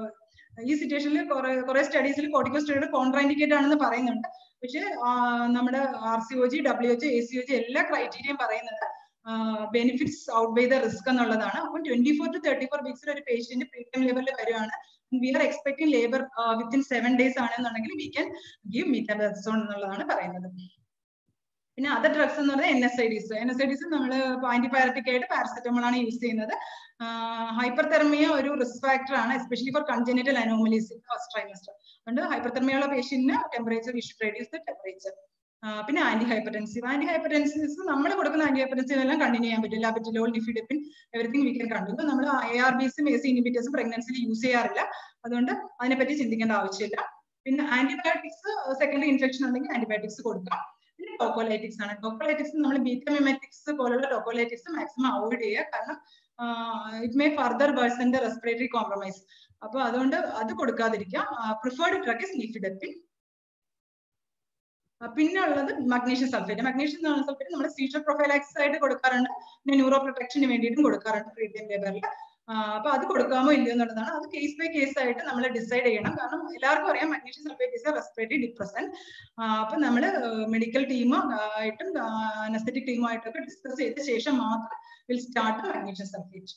ഈ സിറ്റുവേഷനിൽ കുറെ കുറെ സ്റ്റഡീസിൽ കോർട്ടിക്കോസ്റ്റോയിഡ് കോൺട്രാൻഡിക്കേറ്റ് ആണെന്ന് പറയുന്നുണ്ട് പക്ഷേ നമ്മുടെ R C O G W H A C O G എല്ലാ ക്രൈറ്റീരിയയും പറയുന്നത് benefits outweigh the risk എന്നുള്ളതാണ് അപ്പം twenty four to thirty four വീക്സിൽ ഒരു പേഷ്യന്റ് പ്രീമിയം ലെവലിൽ വരുവാണ് we are expecting labour within seven days ആണെന്നുണ്ടെങ്കിൽ വി ക്യാൻ ഗീവ് മീറ്റാബെസോൺ എന്നുള്ളതാണ് പറയുന്നത് പിന്നെ അതർ ഡ്രഗ്സ് എന്ന് പറഞ്ഞാൽ NSAIDs NSAIDs നമ്മൾ ആന്റിബയോട്ടിക് ആയിട്ട് പാരസെറ്റമോൾ ആണ് യൂസ് ചെയ്യുന്നത് ഹൈപ്പർ തെർമിയ ഒരു റിസ്ക് ഫാക്ടർ ആണ് especially for congenital anomalies first trimester അതുകൊണ്ട് ഹൈപ്പർ തെർമിയ ഉള്ള പേഷ്യന്റിന് temperature issue reduce the temperature പിന്നെ ആന്റി ഹൈപ്പർടെൻസീവ് ആന്റി ഹൈപ്പർടെൻസീവ് നമ്മൾ കൊടുക്കുന്ന ആന്റി ഹൈപ്പർടെൻസീവ് എല്ലാം കണ്ടിന്യൂ ചെയ്യാൻ പറ്റില്ല labetalol nifedipine everything we can continue നമ്മൾ എ ആർ ബിസും എ സി ഇനിബിറ്റേഴ്സും പ്രഗ്നൻസിയിൽ യൂസ് ചെയ്യാറില്ല അതുകൊണ്ട് അതിനെപ്പറ്റി ചിന്തിക്കേണ്ട ആവശ്യമില്ല പിന്നെ ആന്റിബയോട്ടിക്സ് സെക്കൻഡറി ഇൻഫെക്ഷൻ ഉണ്ടെങ്കിൽ ആന്റിബയോട്ടിക്സ് കൊടുക്കാം പിന്നെ ടോക്കോലൈറ്റിക്സ് ആണ് ടോക്കോലൈറ്റിക്സ് നമ്മൾ ബീറ്റമിമെറ്റിക്സ് പോലുള്ള ടോക്കോലൈറ്റിക്സ് മാക്സിമം അവോയ്ഡ് ചെയ്യുക കാരണം it may further worsen the respiratory compromise അപ്പൊ അതുകൊണ്ട് അത് കൊടുക്കാതിരിക്കുക പ്രിഫേർഡ് ഡ്രഗ് ഇസ് നിഫിഡപ്പിൻ പിന്നെ ഉള്ളത് മഗ്നീഷ്യം സൾഫേറ്റ് മഗ്നീഷ്യം സൾഫേറ്റ് നമ്മൾ സീഷർ പ്രൊഫൈലാക്സിസ് ആയിട്ട് കൊടുക്കാറുണ്ട് പിന്നെ ന്യൂറോ പ്രൊട്ടക്ഷന് വേണ്ടിയിട്ടും കൊടുക്കാറുണ്ട് ഫ്രീ ടൈം ലേബറിൽ അപ്പൊ അത് കൊടുക്കാമോ ഇല്ലയോ എന്നുള്ളതാണ് അത് കേസ് ബൈ കേസ് ആയിട്ട് നമ്മൾ ഡിസൈഡ് ചെയ്യണം കാരണം എല്ലാവർക്കും അറിയാം magnesium sulphate is respiratory depressant അപ്പൊ നമ്മൾ മെഡിക്കൽ ടീം ആയിട്ടും അനസ്തറ്റിക് ടീമായിട്ടൊക്കെ ഡിസ്കസ് ചെയ്ത ശേഷം മാത്രം will start magnesium sulphate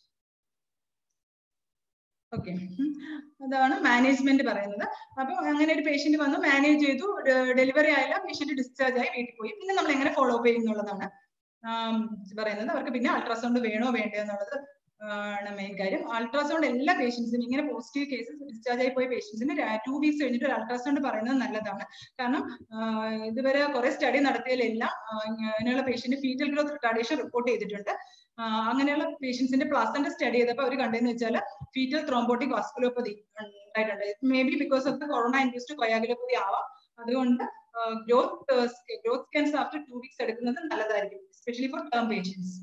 okay അതാണ് മാനേജ്മെന്റ് പറയുന്നത് അപ്പൊ അങ്ങനെ ഒരു പേഷ്യന്റ് വന്നു മാനേജ് ചെയ്തു ഡെലിവറി ആയില്ല പേഷ്യന്റ് ഡിസ്ചാർജ് ആയി വീട്ടിൽ പോയി പിന്നെ നമ്മൾ എങ്ങനെ ഫോളോ അപ്പ് ചെയ്യുന്നുള്ളതാണ് പറയുന്നത് അവർക്ക് പിന്നെ അൾട്രാസൗണ്ട് വേണോ വേണ്ടോ എന്നുള്ളത് ആണ് മെയിൻ കാര്യം അൾട്രാസൗണ്ട് എല്ലാ പേഷ്യൻസിനും ഇങ്ങനെ പോസിറ്റീവ് കേസസ് ഡിസ്ചാർജ് ആയി പോയ പേഷ്യൻസിന് ടു വീക്സ് കഴിഞ്ഞിട്ട് ഒരു അൾട്രാസൗണ്ട് പറയുന്നത് നല്ലതാണ് കാരണം ഇതുവരെ കുറെ സ്റ്റഡി നടത്തിയതിലെല്ലാം ഇങ്ങനെയുള്ള patient fetal growth retardation report ചെയ്തിട്ടുണ്ട് അങ്ങനെയുള്ള പേഷ്യൻസിന്റെ പ്ലാസന്റെ സ്റ്റഡി ചെയ്തപ്പോൾ അവർ കണ്ടെന്ന് വെച്ചാൽ ഫീറ്റൽ ത്രോംബോട്ടിക് വാസ്കുലോപ്പതി ഉണ്ടായിട്ടുണ്ട് may be because of the corona induced coagulopathy ആവാം അതുകൊണ്ട് growth growth scans after two weeks എടുക്കുന്നത് നല്ലതായിരിക്കും എസ്പെഷ്യലി ഫോർ ടേം പേഷ്യൻസ്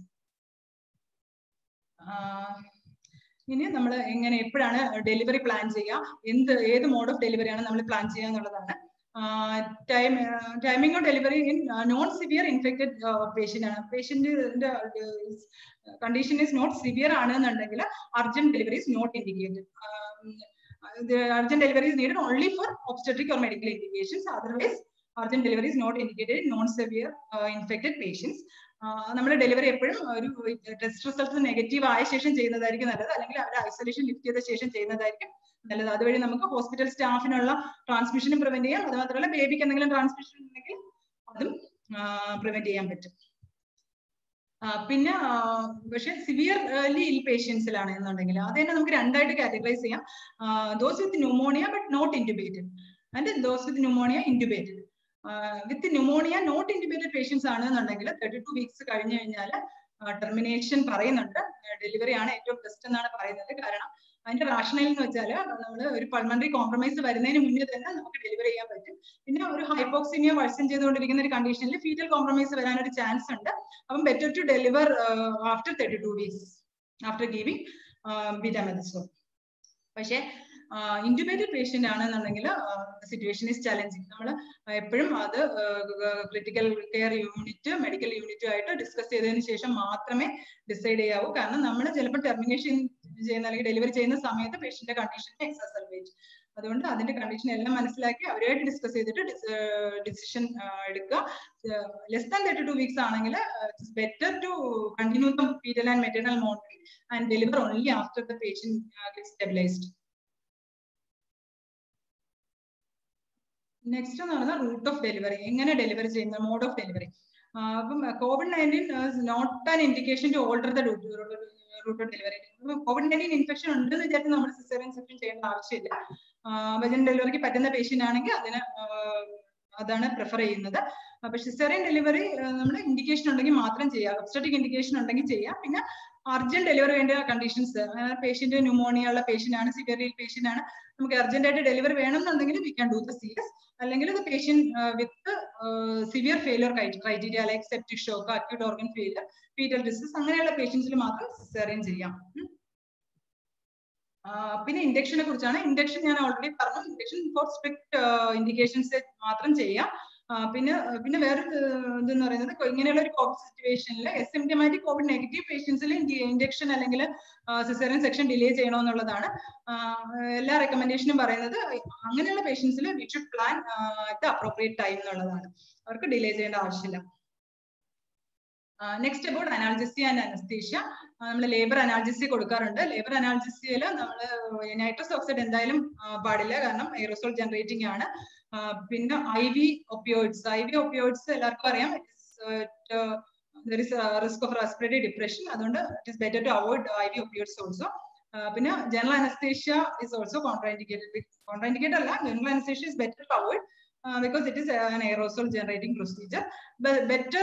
ഇനി നമ്മൾ എങ്ങനെ എപ്പോഴാണ് ഡെലിവറി പ്ലാൻ ചെയ്യുക എന്ത് ഏത് മോഡ് ഓഫ് ഡെലിവറിയാണ് നമ്മൾ പ്ലാൻ ചെയ്യുക എന്നുള്ളതാണ് time timing of delivery in non severe infected patient ആണ് പേഷ്യന്റിന്റെ കണ്ടീഷൻ ഇസ് നോട്ട് സിവിയർ ആണെന്നുണ്ടെങ്കിൽ urgent delivery is not indicated urgent delivery is needed only for obstetric or medical indications otherwise urgent delivery is not indicated non severe infected patients നമ്മുടെ delivery എപ്പോഴും ഒരു test result negative ആയ ശേഷം ചെയ്യുന്നതായിരിക്കും നല്ലത് അല്ലെങ്കിൽ അവരെ ഐസൊലേഷൻ ലിഫ്റ്റ് ചെയ്ത ശേഷം ചെയ്യുന്നതായിരിക്കും നല്ലത് അതുവഴി നമുക്ക് ഹോസ്പിറ്റൽ സ്റ്റാഫിനുള്ള ട്രാൻസ്മിഷനും പ്രിവെന്റ് ചെയ്യാം അത് മാത്രമല്ല ബേബിക്ക് എന്തെങ്കിലും ട്രാൻസ്മിഷൻ ഉണ്ടെങ്കിൽ അതും പ്രിവെന്റ് ചെയ്യാൻ പറ്റും പിന്നെ പക്ഷെ സിവിയർലി ഇൽ പേഷ്യൻസിലാണ് എന്നുണ്ടെങ്കിൽ അത് തന്നെ നമുക്ക് രണ്ടായിട്ട് കാറ്റഗറൈസ് ചെയ്യാം those with pneumonia but not intubated and those with pneumonia intubated with pneumonia not intubated patients ആണെന്നുണ്ടെങ്കിൽ തേർട്ടി ടു വീക്സ് കഴിഞ്ഞു കഴിഞ്ഞാൽ ടെർമിനേഷൻ പറയുന്നുണ്ട് ഡെലിവറി ആണ് ഏറ്റവും ബെസ്റ്റ് എന്നാണ് പറയുന്നത് കാരണം അതിന്റെ റാഷണൽ എന്ന് വെച്ചാൽ നമ്മൾ ഒരു പൾമണറി കോംപ്രമൈസ് വരുന്നതിന് മുന്നേ തന്നെ നമുക്ക് ഡെലിവറി ചെയ്യാൻ പറ്റും പിന്നെ ഒരു ഹൈപ്പോക്സിമിയ വർഷം ചെയ്തുകൊണ്ടിരിക്കുന്ന ഒരു കണ്ടീഷനിൽ ഫീറ്റൽ കോംപ്രമൈസ് വരാൻ ഒരു ചാൻസ് ഉണ്ട് അപ്പം better to deliver after thirty two weeks after giving betamethasone പക്ഷേ ഇൻറ്റുബേറ്റഡ് പേഷ്യന്റ് ആണെന്നുണ്ടെങ്കിൽ സിറ്റുവേഷൻ ഈസ് ചലഞ്ചിങ് നമ്മൾ എപ്പോഴും അത് ക്രിട്ടിക്കൽ കെയർ യൂണിറ്റ് മെഡിക്കൽ യൂണിറ്റുമായിട്ട് ഡിസ്കസ് ചെയ്തതിന് ശേഷം മാത്രമേ ഡിസൈഡ് ചെയ്യാവൂ കാരണം നമ്മൾ ചിലപ്പോൾ ടെർമിനേഷൻ ചെയ്യുന്ന അല്ലെങ്കിൽ ഡെലിവറി ചെയ്യുന്ന സമയത്ത് പേഷ്യന്റെ കണ്ടീഷന്റെ എക്സസർവേറ്റ് അതുകൊണ്ട് അതിന്റെ കണ്ടീഷൻ എല്ലാം മനസ്സിലാക്കി അവരുമായിട്ട് ഡിസ്കസ് ചെയ്തിട്ട് ഡിസിഷൻ എടുക്കുക less than thirty two weeks ആണെങ്കിൽ better to continue the period and maternal monitoring and deliver only after the patient stabilised next എന്ന് പറയുന്നത് റൂട്ട് ഓഫ് ഡെലിവറി എങ്ങനെ ഡെലിവറി ചെയ്യുന്ന മോഡ് ഓഫ് ഡെലിവറി അപ്പം COVID nineteen not an indication to alter the route of delivery COVID nineteen infection ഉണ്ടെന്ന് വിചാരിച്ച് നമ്മൾ caesarean section ചെയ്യേണ്ട ആവശ്യമില്ല വെജൻ ഡെലിവറിക്ക് പറ്റുന്ന പേഷ്യന്റ് ആണെങ്കിൽ അതിന് അതാണ് പ്രിഫർ ചെയ്യുന്നത് അപ്പൊ സിസേറിയൻ ഡെലിവറി നമ്മൾ ഇൻഡിക്കേഷൻ ഉണ്ടെങ്കിൽ മാത്രം ചെയ്യാം ഒബ്സ്റ്ററ്റിക് ഇൻഡിക്കേഷൻ ഉണ്ടെങ്കിൽ ചെയ്യാം പിന്നെ അർജന്റ് ഡെലിവറി വേണ്ട കണ്ടീഷൻസ് പേഷ്യന്റ് ന്യൂമോണിയ ഉള്ള പേഷ്യന്റ് ആണ് സിവിയർ പേഷ്യന്റ് ആണ് നമുക്ക് അർജന്റ് ആയിട്ട് ഡെലിവറി വേണമെന്നുണ്ടെങ്കിൽ we can do the serious അല്ലെങ്കിൽ the patient with severe failure criteria like septic shock acute organ failure fetal disease അങ്ങനെയുള്ള പേഷ്യൻസിൽ മാത്രം സിസേറിയൻ ചെയ്യാം പിന്നെ ഇൻഡക്ഷനെ കുറിച്ചാണ് ഇൻഡക്ഷൻ ഞാൻ ഓൾറെഡി പറഞ്ഞു ഇൻഡക്ഷൻ ഫോർ സ്ട്രിക്ട് ഇൻഡിക്കേഷൻസ് മാത്രം ചെയ്യാം പിന്നെ പിന്നെ വേറെ ഇതെന്ന് പറയുന്നത് ഇങ്ങനെയുള്ള ഒരു കോവിഡ് സിറ്റുവേഷനിൽ എസിംറ്റമാറ്റിക് കോവിഡ് നെഗറ്റീവ് പേഷ്യൻസിൽ ഇൻഡക്ഷൻ അല്ലെങ്കിൽ സിസേറിയൻ സെക്ഷൻ ഡിലേ ചെയ്യണമെന്നുള്ളതാണ് എല്ലാ റെക്കമെൻഡേഷനും പറയുന്നത് അങ്ങനെയുള്ള പേഷ്യൻസിൽ we should plan at appropriate time എന്നുള്ളതാണ് അവർക്ക് ഡിലേ ചെയ്യേണ്ട ആവശ്യമില്ല next about analgesia and anaesthesia നമ്മൾ ലേബർ അനാൾജസി കൊടുക്കാറുണ്ട് ലേബർ അനാൾജസിയിൽ നമ്മൾ നൈട്രസ് ഓക്സൈഡ് എന്തായാലും പാടില്ല കാരണം എയറോസോൾ ജനറേറ്റിംഗ് ആണ് പിന്നെ I V opioids I V opioids എല്ലാവർക്കും അറിയാം there is risk of respiratory depression അതുകൊണ്ട് it is better to avoid I V opioids also പിന്നെ general anaesthesia is also contraindicated contraindicated അല്ല general anaesthesia is better to avoid because it is an aerosol generating procedure. But better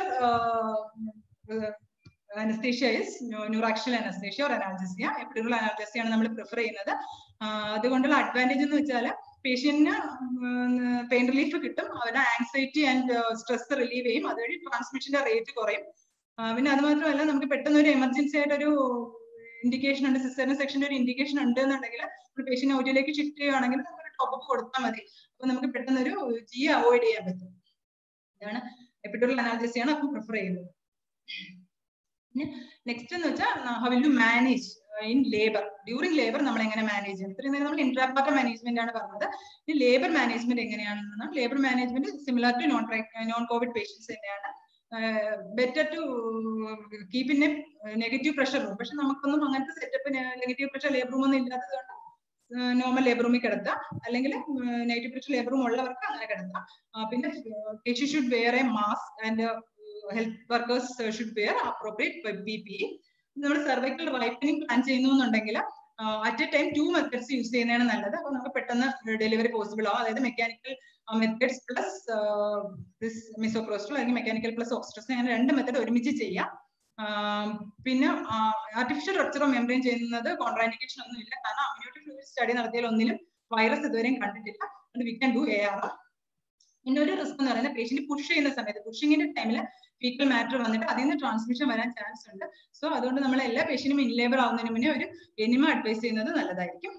anaesthesia is neuraxial anaesthesia or analgesia epidural analgesia ആണ് നമ്മൾ prefer ചെയ്യുന്നത് അതുകൊണ്ടുള്ള advantage എന്ന് വെച്ചാൽ പേഷ്യന്റിന് pain relief കിട്ടും അവരുടെ anxiety and stress relieve ചെയ്യും അതുവഴി ട്രാൻസ്മിഷന്റെ റേറ്റ് കുറയും പിന്നെ അത് മാത്രമല്ല നമുക്ക് പെട്ടെന്ന് ഒരു എമർജൻസി ആയിട്ട് ഒരു ഇൻഡിക്കേഷൻ ഉണ്ട് സിസ്റ്ററിന് സെക്ഷന്റെ ഒരു ഇൻഡിക്കേഷൻ ഉണ്ട് എന്നുണ്ടെങ്കിൽ ഒരു പേഷ്യന്റ് ഔറ്റിലേക്ക് ഷിഫ്റ്റ് ചെയ്യുകയാണെങ്കിൽ നമുക്ക് ടോപ്പ് അപ്പ് കൊടുത്താൽ മതി അപ്പൊ നമുക്ക് പെട്ടെന്ന് ഒരു ജി അവോയ്ഡ് ചെയ്യാൻ പറ്റും ഇതാണ് എപ്പിഡോറൽ അനാൽജസിയാണ് അപ്പം പ്രിഫർ ചെയ്യുന്നത് പിന്നെ നെക്സ്റ്റ് എന്ന് വെച്ചാൽ how will you manage in labour during labour നമ്മൾ എങ്ങനെ മാനേജ് ചെയ്യണം ഇത്രയും നേരം നമ്മൾ ഇൻട്രാപാർട്ടർ മാനേജ്മെന്റ് ആണ് പറഞ്ഞത് ഇനി ലേബർ മാനേജ്മെന്റ് എങ്ങനെയാണെന്ന് labour management similar to non non COVID patients തന്നെയാണ് better to keep in a negative pressure room പക്ഷെ നമുക്കൊന്നും അങ്ങനത്തെ setup negative pressure labour room ഒന്നും ഇല്ലാത്തത് കൊണ്ട് നോർമൽ ലേബർ റൂമിൽ കിടത്താം അല്ലെങ്കിൽ നെഗറ്റീവ് പ്രഷർ ലേബർ റൂം ഉള്ളവർക്ക് അങ്ങനെ കിടത്താം പിന്നെ patient should wear a mask and health workers should wear appropriate B P നമ്മൾ സർവൈക്കൽ റൈപ്പനിങ് പ്ലാൻ ചെയ്യുന്നു എന്നുണ്ടെങ്കിൽ at a time two methods use ചെയ്യുന്നതാണ് നല്ലത് അപ്പൊ നമുക്ക് പെട്ടെന്ന് ഡെലിവറി പോസിബിൾ ആവും അതായത് mechanical methods plus this misoprostol അല്ലെങ്കിൽ മെക്കാനിക്കൽ പ്ലസ് ഓക്സ്ട്രസ് അങ്ങനെ രണ്ട് മെത്തേഡ് ഒരുമിച്ച് ചെയ്യാം പിന്നെ ആർട്ടിഫിഷ്യൽ റപ്ചർ ഓഫ് മെമ്പറൈൻ ചെയ്യുന്നത് കോൺട്രാൻഡിക്കേഷൻ ഒന്നും ഇല്ല കാരണം അമ്യൂണിറ്റി ഫ്ലൂയിഡ് സ്റ്റഡി നടത്തിയാൽ ഒന്നിലും വൈറസ് ഇതുവരെയും കണ്ടിട്ടില്ല അത് we can do A R പിന്നെ ഒരു റിസ്ക് എന്ന് പറയുന്നത് പേഷ്യന്റ് പുഷ് ചെയ്യുന്ന സമയത്ത് പുഷിങ്ങിന്റെ ടൈമിൽ ഫീക്കൽ മാറ്റർ വന്നിട്ട് അതിൽ നിന്ന് ട്രാൻസ്മിഷൻ വരാൻ ചാൻസ് ഉണ്ട് സോ അതുകൊണ്ട് നമ്മൾ എല്ലാ പേഷ്യന്റും ഇൻലേബർ ആവുന്നതിന് മുന്നേ ഒരു എനിമ അഡ്വൈസ് ചെയ്യുന്നത് നല്ലതായിരിക്കും